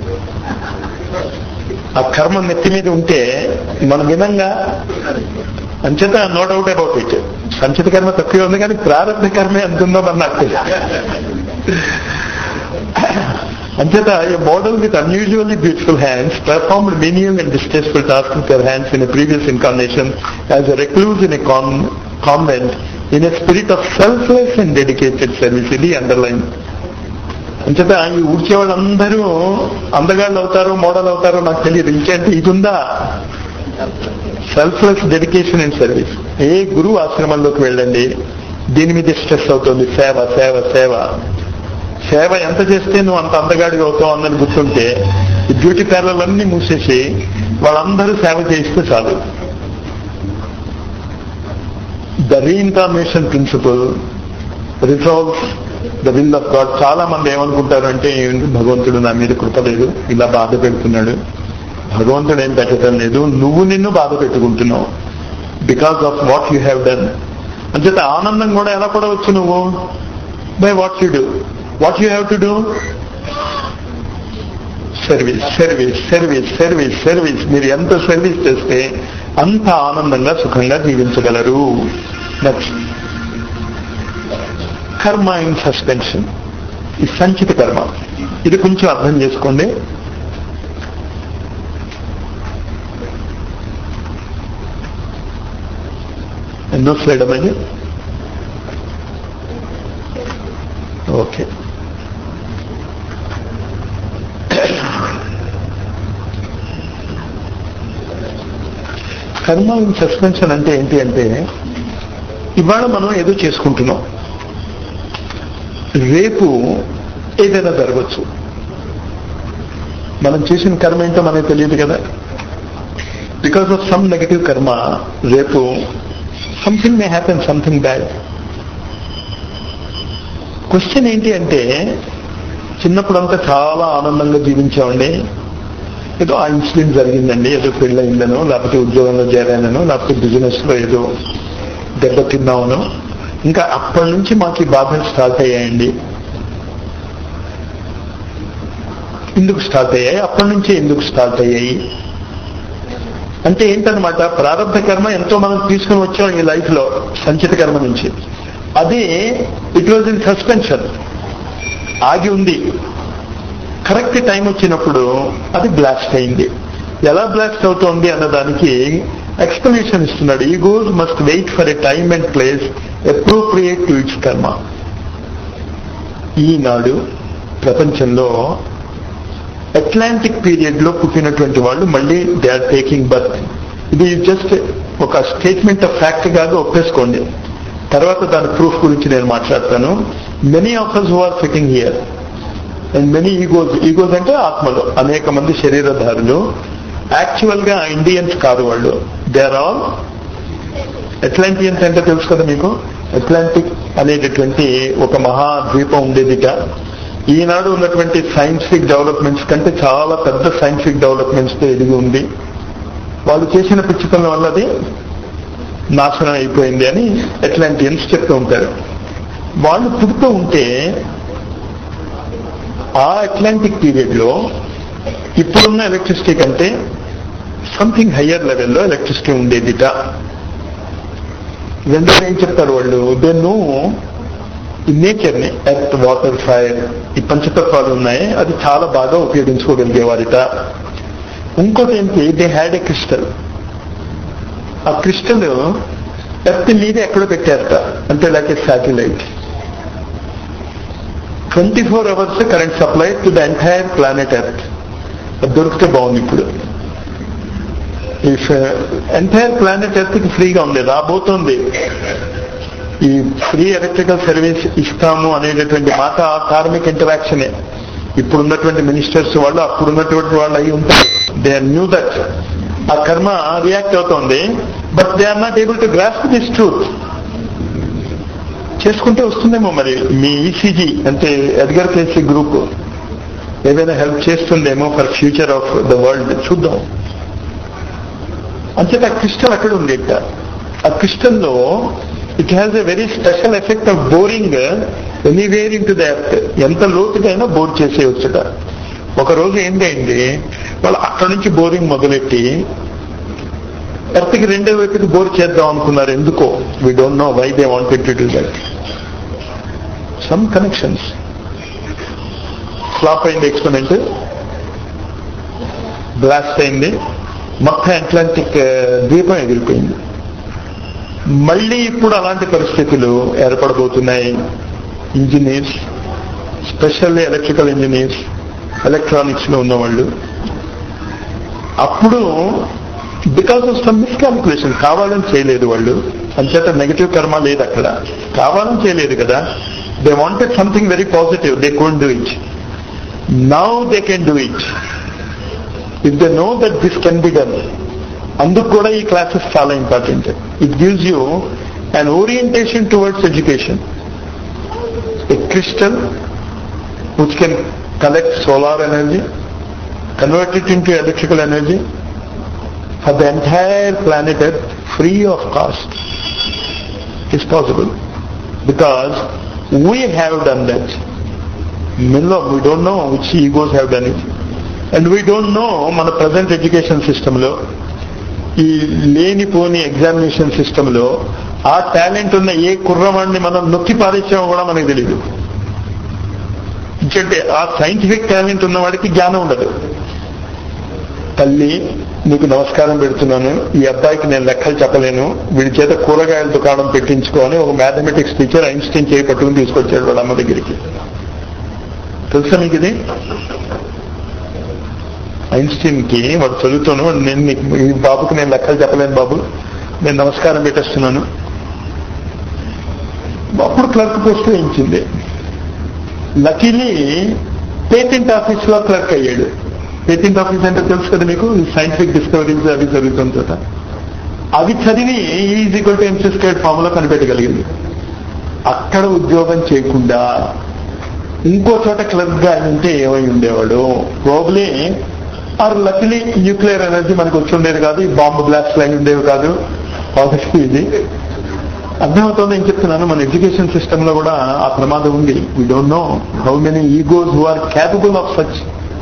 ఆ కర్మ నెత్తి మీద ఉంటే మన విధంగా అంచేత నో డౌట్ అబౌట్ ఇట్ సంచిత కర్మ తక్కువ ఉంది కానీ ప్రారంభ కర్మ ఎంత ఉందో మరి నాకు తెలియదు అంచేత a model with unusually beautiful hands performed menial and distasteful task with her hands in a previous incarnation as a recluse in a convent in a spirit of selfless and dedicated service ఇది underline అంచేత ఈ ఊడ్చే వాళ్ళందరూ అందగాళ్ళు అవుతారు model అవుతారో నాకు తెలియదు ఇంకేంటి ఇది ఉందా సెల్ఫ్లెస్ డెడికేషన్ అండ్ సర్వీస్ ఏ గురువు ఆశ్రమంలోకి వెళ్ళండి దీని మీద స్ట్రెస్ అవుతుంది సేవ సేవ సేవ సేవ ఎంత చేస్తే నువ్వు అంత అందగాడిగా అవుతావు అన్నది గుర్తుంటే ఈ బ్యూటీ పార్లర్లన్నీ మూసేసి వాళ్ళందరూ సేవ చేయిస్తే చాలు the reincarnation principle resolve the will of God చాలా మంది ఏమనుకుంటారు అంటే ఏంటి భగవంతుడు నా మీద కృప లేదు ఇలా బాధ పెడుతున్నాడు భగవంతుడు ఏం పెట్టడం లేదు నువ్వు నిన్ను బాధ పెట్టుకుంటున్నావు because of what you have done అంచేత ఆనందం కూడా ఎలా పడవచ్చు నువ్వు by what you do what you have to do service service service service service మీరు ఎంత సర్వీస్ చేస్తే అంత ఆనందంగా సుఖంగా జీవించగలరు నెక్స్ట్ కర్మ ఇన్ సస్పెన్షన్ ఈ సంచిత కర్మ ఇది కొంచెం అర్థం చేసుకోండి ఎన్నో స్లైడ్ అమ్మది ఓకే కర్మ ఇన్ సస్పెన్షన్ అంటే ఏంటి అంటే ఇవాళ మనం ఏదో చేసుకుంటున్నాం రేపు ఏదైనా జరగచ్చు మనం చేసిన కర్మ ఏంటో మనకు తెలియదు కదా because of some negative karma రేపు something may happen something bad question ఏంటి అంటే చిన్నప్పుడంతా చాలా ఆనందంగా జీవించామండి ఏదో ఆ ఇన్సిడెంట్ జరిగిందండి ఏదో పెళ్ళయిందనో లేకపోతే ఉద్యోగంలో చేరానో లేకపోతే బిజినెస్ లో ఏదో దెబ్బతిన్నామనో ఇంకా అప్పటి నుంచి మాకు ఈ బాధలు స్టార్ట్ అయ్యాయండి ఎందుకు స్టార్ట్ అయ్యాయి అప్పటి నుంచే ఎందుకు స్టార్ట్ అయ్యాయి అంటే ఏంటనమాట ప్రారంభ కర్మ ఎంతో మనం తీసుకుని వచ్చాం ఈ లైఫ్ లో సంచిత కర్మ నుంచి అది ఇట్ వాజ్ ఇన్ సస్పెన్షన్ ఆగి ఉంది కరెక్ట్ టైం వచ్చినప్పుడు అది బ్లాస్ట్ అయింది ఎలా బ్లాస్ట్ అవుతోంది అన్నదానికి ఎక్స్ప్లెనేషన్ ఇస్తున్నాడు ఈ goal must wait for a time and place appropriate to its karma ఈనాడు ప్రపంచంలో అట్లాంటిక్ పీరియడ్ లో పుట్టినటువంటి వాళ్ళు మళ్ళీ దే ఆర్ టేకింగ్ బర్త్ ఇది జస్ట్ ఒక స్టేట్మెంట్ ఆఫ్ ఫ్యాక్ట్ కాదు ఒప్పేసుకోండి తర్వాత దాని ప్రూఫ్ గురించి నేను మాట్లాడతాను many of us who are fitting here and many egos egos అంటే ఆత్మలు అనేక మంది శరీరధారులు యాక్చువల్ గా ఇండియన్స్ కాదు వాళ్ళు దే ఆర్ ఆల్ అట్లాంటియన్స్ అంటే తెలుసు కదా మీకు అట్లాంటిక్ అనేటటువంటి ఒక మహా ద్వీపం ఉండేదిట ఈనాడు ఉన్నటువంటి సైంటిఫిక్ డెవలప్మెంట్స్ కంటే చాలా పెద్ద సైంటిఫిక్ డెవలప్మెంట్స్ తో ఎదిగి ఉంది వాళ్ళు చేసిన పిచ్చితనం వల్ల అది నాశనం అయిపోయింది అని అట్లాంటియన్స్ చెప్తూ ఉంటారు వాళ్ళు పుడుతూ ఉంటే ఆ అట్లాంటిక్ పీరియడ్ లో ఇప్పుడున్న ఎలక్ట్రిసిటీ కంటే సంథింగ్ హయ్యర్ లెవెల్లో ఎలక్ట్రిసిటీ ఉండేదిట రెండోది ఏం చెప్తారు వాళ్ళు దెన్ను ఈ నేచర్ ని ఎర్త్ వాటర్ ఫైర్ ఈ పంచతత్వాలు ఉన్నాయి అది చాలా బాగా ఉపయోగించుకోగలిగేవారిట ఇంకోటి ఏంటి దే హ్యాడ్ ఎ క్రిస్టల్ ఆ క్రిస్టల్ ఎర్త్ మీద ఎక్కడో పెట్టారట అంటే like a satellite twenty four hours current supply to the entire planet earth అది దొరికితే బాగుంది ఇప్పుడు ఎంటైర్ ప్లానెట్ ఎర్త్ కి ఫ్రీగా ఉంది రాబోతోంది ఈ ఫ్రీ ఎలక్ట్రికల్ సర్వీస్ ఇస్తాము అనేటటువంటి మాట కార్మిక్ ఇంటరాక్షనే ఇప్పుడున్నటువంటి మినిస్టర్స్ వాళ్ళు అప్పుడున్నటువంటి వాళ్ళు అయి ఉంటారు దే ఆర్ న్యూ దట్ ఆ కర్మ రియాక్ట్ అవుతోంది but they are not able to grasp this truth చేసుకుంటే వస్తుందేమో మరి మీ ఈసీజీ అంటే ఎడ్గర్ కేసీ గ్రూప్ ఏదైనా హెల్ప్ చేస్తుందేమో for future of the world చూద్దాం అంచేత ఆ క్రిస్టల్ అక్కడ ఉంది ఆ క్రిస్టల్ లో it has a very special effect of boring anywhere into the earth ఎంత లోతుకైనా బోర్ చేసేయచ్చుట ఒక రోజు ఏంటండి వాళ్ళు అక్కడి నుంచి బోరింగ్ మొదలెట్టి ఎర్త్కి రెండో వైపుకి బోర్ చేద్దాం అనుకున్నారు ఎందుకో we don't know why they wanted to do that some connections flop అయింది ఎక్స్పెరిమెంట్ బ్లాస్ట్ అయింది మొత్తం అట్లాంటిక్ ద్వీపం ఎగిరిపోయింది మళ్ళీ ఇప్పుడు అలాంటి పరిస్థితులు ఏర్పడబోతున్నాయి engineers specially electrical engineers electronics లో ఉన్నవాళ్ళు అప్పుడు బికాస్ ఆఫ్ సమ్ మిస్కాల్కులేషన్ కావాలని చేయలేదు వాళ్ళు అంచేత నెగటివ్ కర్మ లేదు అక్కడ కావాలని చేయలేదు కదా they wanted something very positive they can't do it now they can do it if they know that this can be done అందుకు కూడా ఈ క్లాసెస్ చాలా important it gives you an orientation towards education a crystal which can collect solar energy convert it into electrical energy for the entire planet Earth free of cost is possible because we have done that. Middle we don't know which egos have done it. And we don't know మన present education సిస్టంలో ఈ లేనిపోని examination సిస్టంలో ఆ talent ఉన్న ఏ కుర్రవాడిని మనం నొక్కి పారేసామో కూడా మనకు తెలియదు ఎందుకంటే ఆ సైంటిఫిక్ టాలెంట్ ఉన్న వాడికి జ్ఞానం ఉండదు తల్లి నీకు నమస్కారం పెడుతున్నాను ఈ అబ్బాయికి నేను లెక్కలు చెప్పలేను వీడి చేత కూరగాయల దుకాణం పెట్టించుకొని ఒక మ్యాథమెటిక్స్ టీచర్ ఐన్స్టీన్ చేయి పట్టుకుని తీసుకొచ్చాడు వాళ్ళ అమ్మ దగ్గరికి తెలుసా మీకు ఇది ఐన్స్టీన్ కి వాడు చదువుతాను నేను నీకు ఈ బాబుకి నేను లెక్కలు చెప్పలేను బాబు నేను నమస్కారం పెట్టేస్తున్నాను అప్పుడు క్లర్క్ పోస్ట్ వేయించింది లకీలీ పేటెంట్ ఆఫీస్ లో క్లర్క్ అయ్యాడు పేటెంట్ ఆఫీస్ అంటే తెలుసు కదా మీకు సైంటిఫిక్ డిస్కవరీస్ అవి జరుగుతున్న చోట అవి చదివి is equal to MC square formula కనిపెట్టగలిగింది అక్కడ ఉద్యోగం చేయకుండా ఇంకో చోట క్లర్క్ గా ఆయన ఉంటే ఏమై ఉండేవాడు probably or luckily nuclear energy మనకు వచ్చి ఉండేది కాదు ఈ బాంబు బ్లాస్ట్ లైన్ ఉండేవి కాదు ఆబ్వియస్లీ ఇది అర్థమవుతుంది ఏం చెప్తున్నాను మన ఎడ్యుకేషన్ సిస్టమ్ లో కూడా ఆ ప్రమాదం ఉంది we don't know how many egos who are capable of such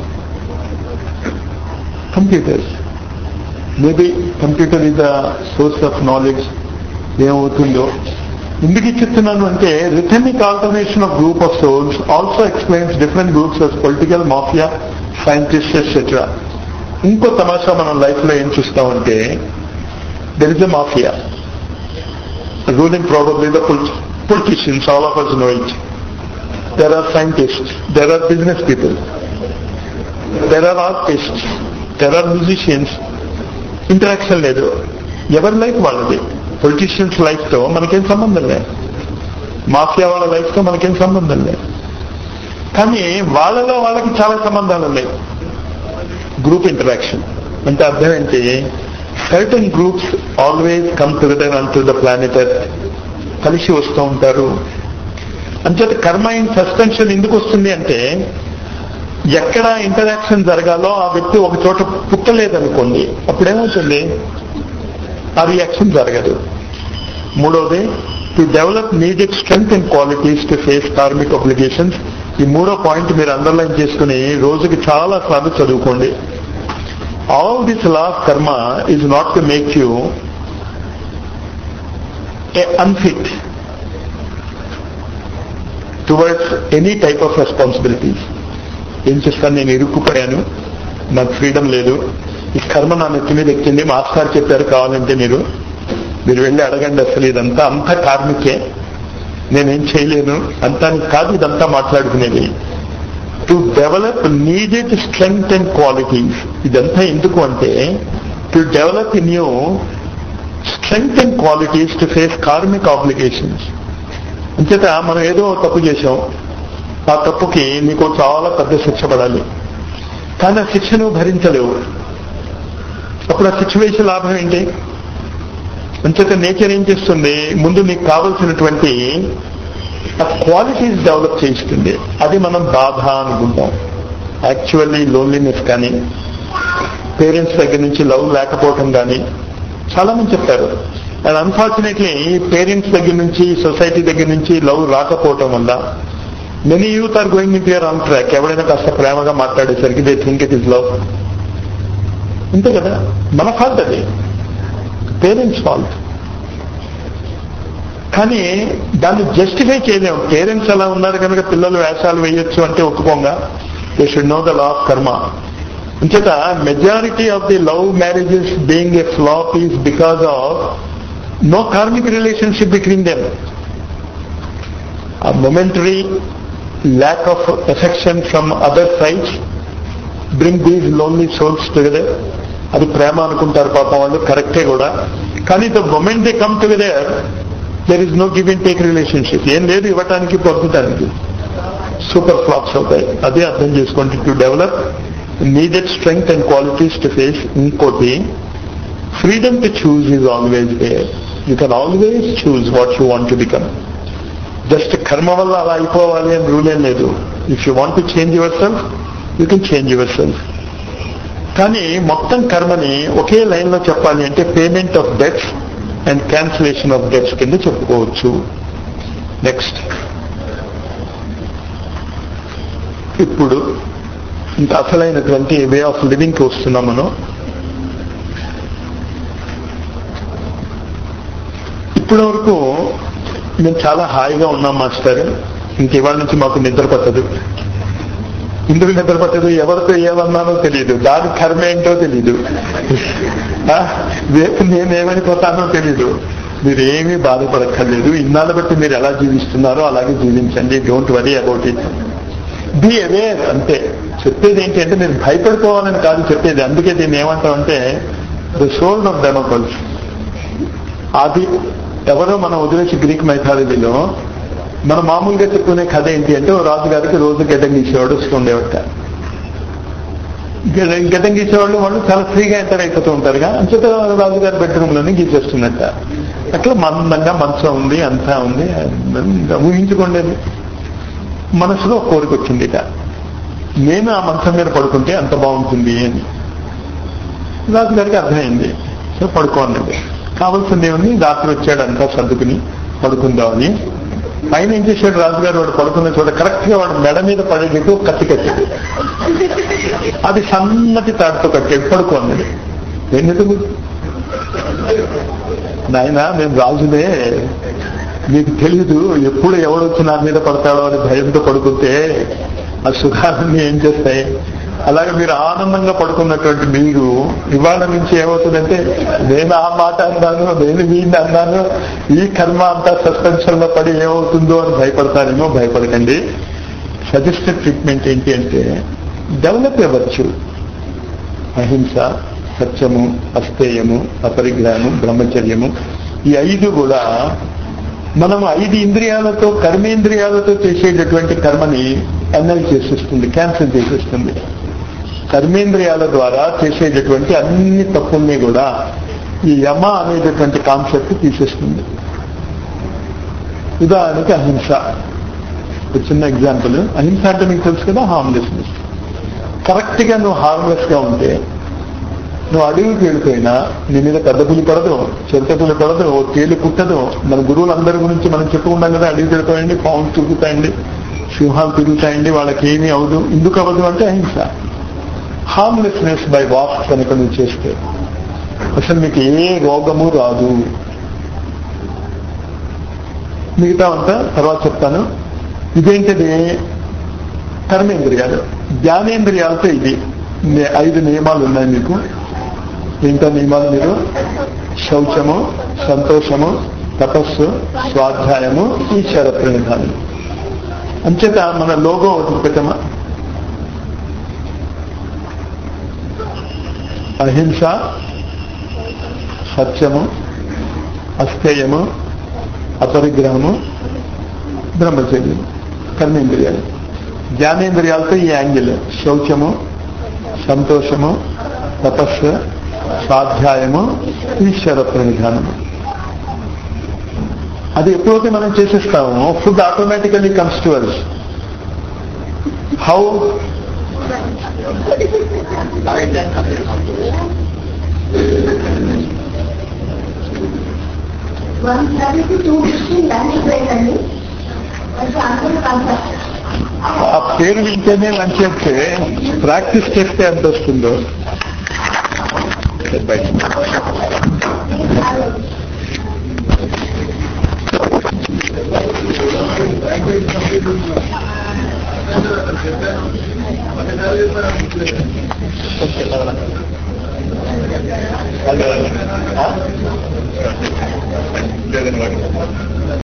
computers maybe computer is the source of knowledge ఏమవుతుందో ఎందుకు చెప్తున్నాను అంటే rhythmic alternation of group of souls also explains different groups of political mafia scientist etcetera ఇంకో తమాషా మనం life లో ఏం చూస్తామంటే there is a mafia ruling probably the politicians all of us know it there are scientists there are business people there are artists there are musicians interaction లేదు ఎవరి life వాళ్ళది politicians life తో మనకేం సంబంధం లేదు మాఫియా వాళ్ళ life తో మనకేం సంబంధం లేదు కానీ వాళ్ళలో వాళ్ళకి చాలా సంబంధాలు ఉన్నాయి గ్రూప్ ఇంటరాక్షన్ అంటే అర్థం ఏంటి certain groups always come together on to the planet కలిసి వస్తూ ఉంటారు అంచేత కర్మ ఇన్ సస్పెన్షన్ ఎందుకు వస్తుంది అంటే ఎక్కడ ఇంటరాక్షన్ జరగాలో ఆ వ్యక్తి ఒక చోట పుట్టలేదనుకోండి అప్పుడేమవుతుంది ఆ రియాక్షన్ జరగదు మూడోది to develop needed strength and qualities to face karmic applications ఈ మూడో పాయింట్ మీరు అండర్లైన్ చేసుకుని రోజుకి చాలా సార్లు చదువుకోండి all this law of karma is not to make you a unfit towards any type of responsibilities ఏం చేస్తాను నేను ఇరుక్కుపోయాను నాకు ఫ్రీడమ్ లేదు ఈ కర్మ నా నెత్తి మీద ఎక్కింది మాస్టర్ చెప్పారు కావాలంటే మీరు మీరు వెళ్ళి అడగండి అసలు ఇదంతా అంతా కార్మికే నేనేం చేయలేను అంతా కాదు ఇదంతా మాట్లాడుకునేది to develop needed strength and qualities ఇదంతా ఎందుకు అంటే to develop in you strength and qualities to face karmic obligations అంచేత మనం ఏదో తప్పు చేశాం ఆ తప్పుకి నీకు చాలా పెద్ద శిక్ష పడాలి కానీ ఆ శిక్షను భరించలేవు అప్పుడు ఆ శిక్ష వేసే లాభం ఏంటి అంచేత నేచర్ ఏం చేస్తుంది ముందు నీకు కావలసినటువంటి ఆ క్వాలిటీస్ డెవలప్ చేస్తుంది అది మనం బాధ అనుకుంటాం యాక్చువల్లీ లోన్లీనెస్ కానీ పేరెంట్స్ దగ్గర నుంచి లవ్ లేకపోవటం కానీ చాలా మంది చెప్తారు అండ్ అన్ఫార్చునేట్లీ పేరెంట్స్ దగ్గర నుంచి సొసైటీ దగ్గర నుంచి లవ్ రాకపోవటం వల్ల many youth are going in your own track ఎవడైనా కాస్త ప్రేమగా మాట్లాడేసరికి they think it is love అంతే కదా మన ఫాల్ట్ అది పేరెంట్స్ ఫాల్ట్ కానీ దాన్ని జస్టిఫై చేయలేము పేరెంట్స్ అలా ఉన్నారు కనుక పిల్లలు వేషాలు వేయొచ్చు అంటే ఒప్పుకోంగా they should know the law of karma అంచేత majority of the love marriages being a flop is because of no karmic relationship between them a momentary lack of affection from other sides bring these lonely souls together అది ప్రేమ అనుకుంటారు పాపం వాళ్ళు కరెక్టే కూడా కానీ the moment they come together there is no give and take relationship ఏం లేదు ఇవ్వటానికి పొందటానికి సూపర్ ఫ్లాప్స్ అవుతాయి అదే అర్థం చేసుకోండి to develop needed strength and qualities to face ఇంకోటి freedom to choose is always there you can always choose what you want to become just కర్మ వల్ల అలా అయిపోవాలి అని రూల్ ఏం లేదు if you want to change yourself you can change yourself కానీ మొత్తం కర్మని ఒకే లైన్ లో చెప్పాలి అంటే payment of debts and cancellation of debts కింద చెప్పుకోవచ్చు నెక్స్ట్ ఇప్పుడు ఇంకా అసలైనటువంటి వే ఆఫ్ లివింగ్ కి వస్తున్నాం మనం ఇప్పుడు ఇప్పటి వరకు మేము చాలా హాయిగా ఉన్నాం మాస్టర్ ఇంక ఇవాళ నుంచి మాకు నిద్ర పట్టదు ఎందుకు నిద్ర పట్టదు ఎవరితో ఏమన్నానో తెలియదు దాని కర్మ ఏంటో తెలియదు ఆ, రేపు నేనేమైపోతానో తెలియదు మీరు ఏమీ బాధపడక్కర్లేదు ఇన్నాళ్ళ బట్టి మీరు ఎలా జీవిస్తున్నారో అలాగే జీవించండి don't worry about it be aware అంతే చెప్పేది ఏంటి అంటే మీరు భయపడిపోవాలని కాదు చెప్పేది అందుకే దీన్ని ఏమంటామంటే ద సోల్ ఆఫ్ డెమోకల్స్ అది ఎవరో మనం వదిలేసి గ్రీక్ మైథాలజీలో మన మామూలుగా చెప్పుకునే కథ ఏంటి అంటే ఓ రాజుగారికి రోజు గడ్డం గీసేవాడు వస్తుండేవాట గడ్డ- గడ్డం గీసేవాళ్ళు వాళ్ళు చాలా ఫ్రీగా ఎంటర్ అయిపోతూ ఉంటారుగా అంచేత రాజుగారి బెడ్రూమ్ లోనే గీసేస్తున్నట్ట అట్లా మందంగా మంచం ఉంది అంతా ఉంది ఇంకా ఊహించుకోండి అది. మనసులో ఒక కోరిక వచ్చింది ఇక నేను ఆ మంచం మీద పడుకుంటే అంత బాగుంటుంది అని రాజుగారికి అర్థమైంది సో పడుకోండి కావాల్సింది ఏముంది రాత్రి వచ్చాడు అంతా సర్దుకుని పడుకుందామని పైన ఏం చేశాడు రాజుగారు వాడు పడుకున్న చోట కరెక్ట్ గా వాడు మెడ మీద పడేటట్టు ఒక కత్తి కట్టాడు అది సన్నటి తాడుతో కట్టాడు పడుకోండి ఎందుకు నాయన మేము రాజునే మీకు తెలీదు ఎప్పుడు ఎవడొచ్చి నా మీద పడతాడో అని భయంతో పడుకుంటే ఆ సుఖాలన్నీ ఏం చేస్తాయి అలాగే మీరు ఆనందంగా పడుకున్నటువంటి మీరు ఇవాళ నుంచి ఏమవుతుందంటే నేను ఆ మాట అన్నాను నేను వీడిని అన్నాను ఈ కర్మ అంతా సస్పెన్షన్ లో పడి ఏమవుతుందో అని భయపడతారేమో భయపడకండి సజెస్టెడ్ ట్రీట్మెంట్ ఏంటి అంటే డెవలప్ అవ్వచ్చు అహింస సత్యము అస్థేయము అపరిగ్రహము బ్రహ్మచర్యము ఈ ఐదు కూడా మనం ఐదు ఇంద్రియాలతో కర్మేంద్రియాలతో చేసేటటువంటి కర్మని ఎన్నల్ చేసేస్తుంది క్యాన్సిల్ చేసేస్తుంది కర్మేంద్రియాల ద్వారా చేసేటటువంటి అన్ని తప్పుల్ని కూడా ఈ యమ అనేటటువంటి కాన్సెప్ట్ తీసేస్తుంది ఉదాహరణకి అహింస ఒక చిన్న ఎగ్జాంపుల్ అహింస అంటే మీకు తెలుసు కదా హార్మ్లెస్నెస్ కరెక్ట్ గా నువ్వు హార్మ్లెస్ గా ఉంటే నువ్వు అడవికి వెళ్ళిపోయినా నీ మీద పెద్ద పులి పడదు చిరుత పులి పడదు ఓ తేలు పుట్టదు మన గురువులందరి గురించి మనం చెప్పుకుంటాం కదా అడవికి వెళ్ళిపోయండి పావులు తిరుగుతాయండి సింహాలు తిరుగుతాయండి వాళ్ళకి ఏమీ అవదు ఎందుకు అవ్వదు అంటే అహింస హార్మ్లెస్నెస్ బై వాక్ కనుక నువ్వు చేస్తే అసలు మీకు ఏ రోగము రాదు మిగతా అంతా తర్వాత చెప్తాను ఇదేంటిది కర్మేంద్రియాలు జ్ఞానేంద్రియాలతో ఇది నే- ఐదు నియమాలు ఉన్నాయి మీకు ఏంటో నియమాలు మీరు శౌచము సంతోషము తపస్సు స్వాధ్యాయము ఈశ్వర ప్రణిధానం అంచేత మన లోగో ఒకటి పెట్టమా అహింస సత్యము అస్థేయము అపరిగ్రహము బ్రహ్మచర్యం కర్మేంద్రియాలు జ్ఞానేంద్రియాలతో ఈ యాంగిల్ శౌచము సంతోషము తపస్సు స్వాధ్యాయము ఈశ్వర ప్రణిధానము అది ఎప్పుడైతే మనం చేసేస్తామో food automatically comes to us how one thirty two fifteen lunch break అండి అది అందరూ కాన్సెప్ట్ ఆ పేరు వింటేనే మంచి చెప్తే ప్రాక్టీస్ చేస్తే ఎంత వస్తుందో బయట లేదండి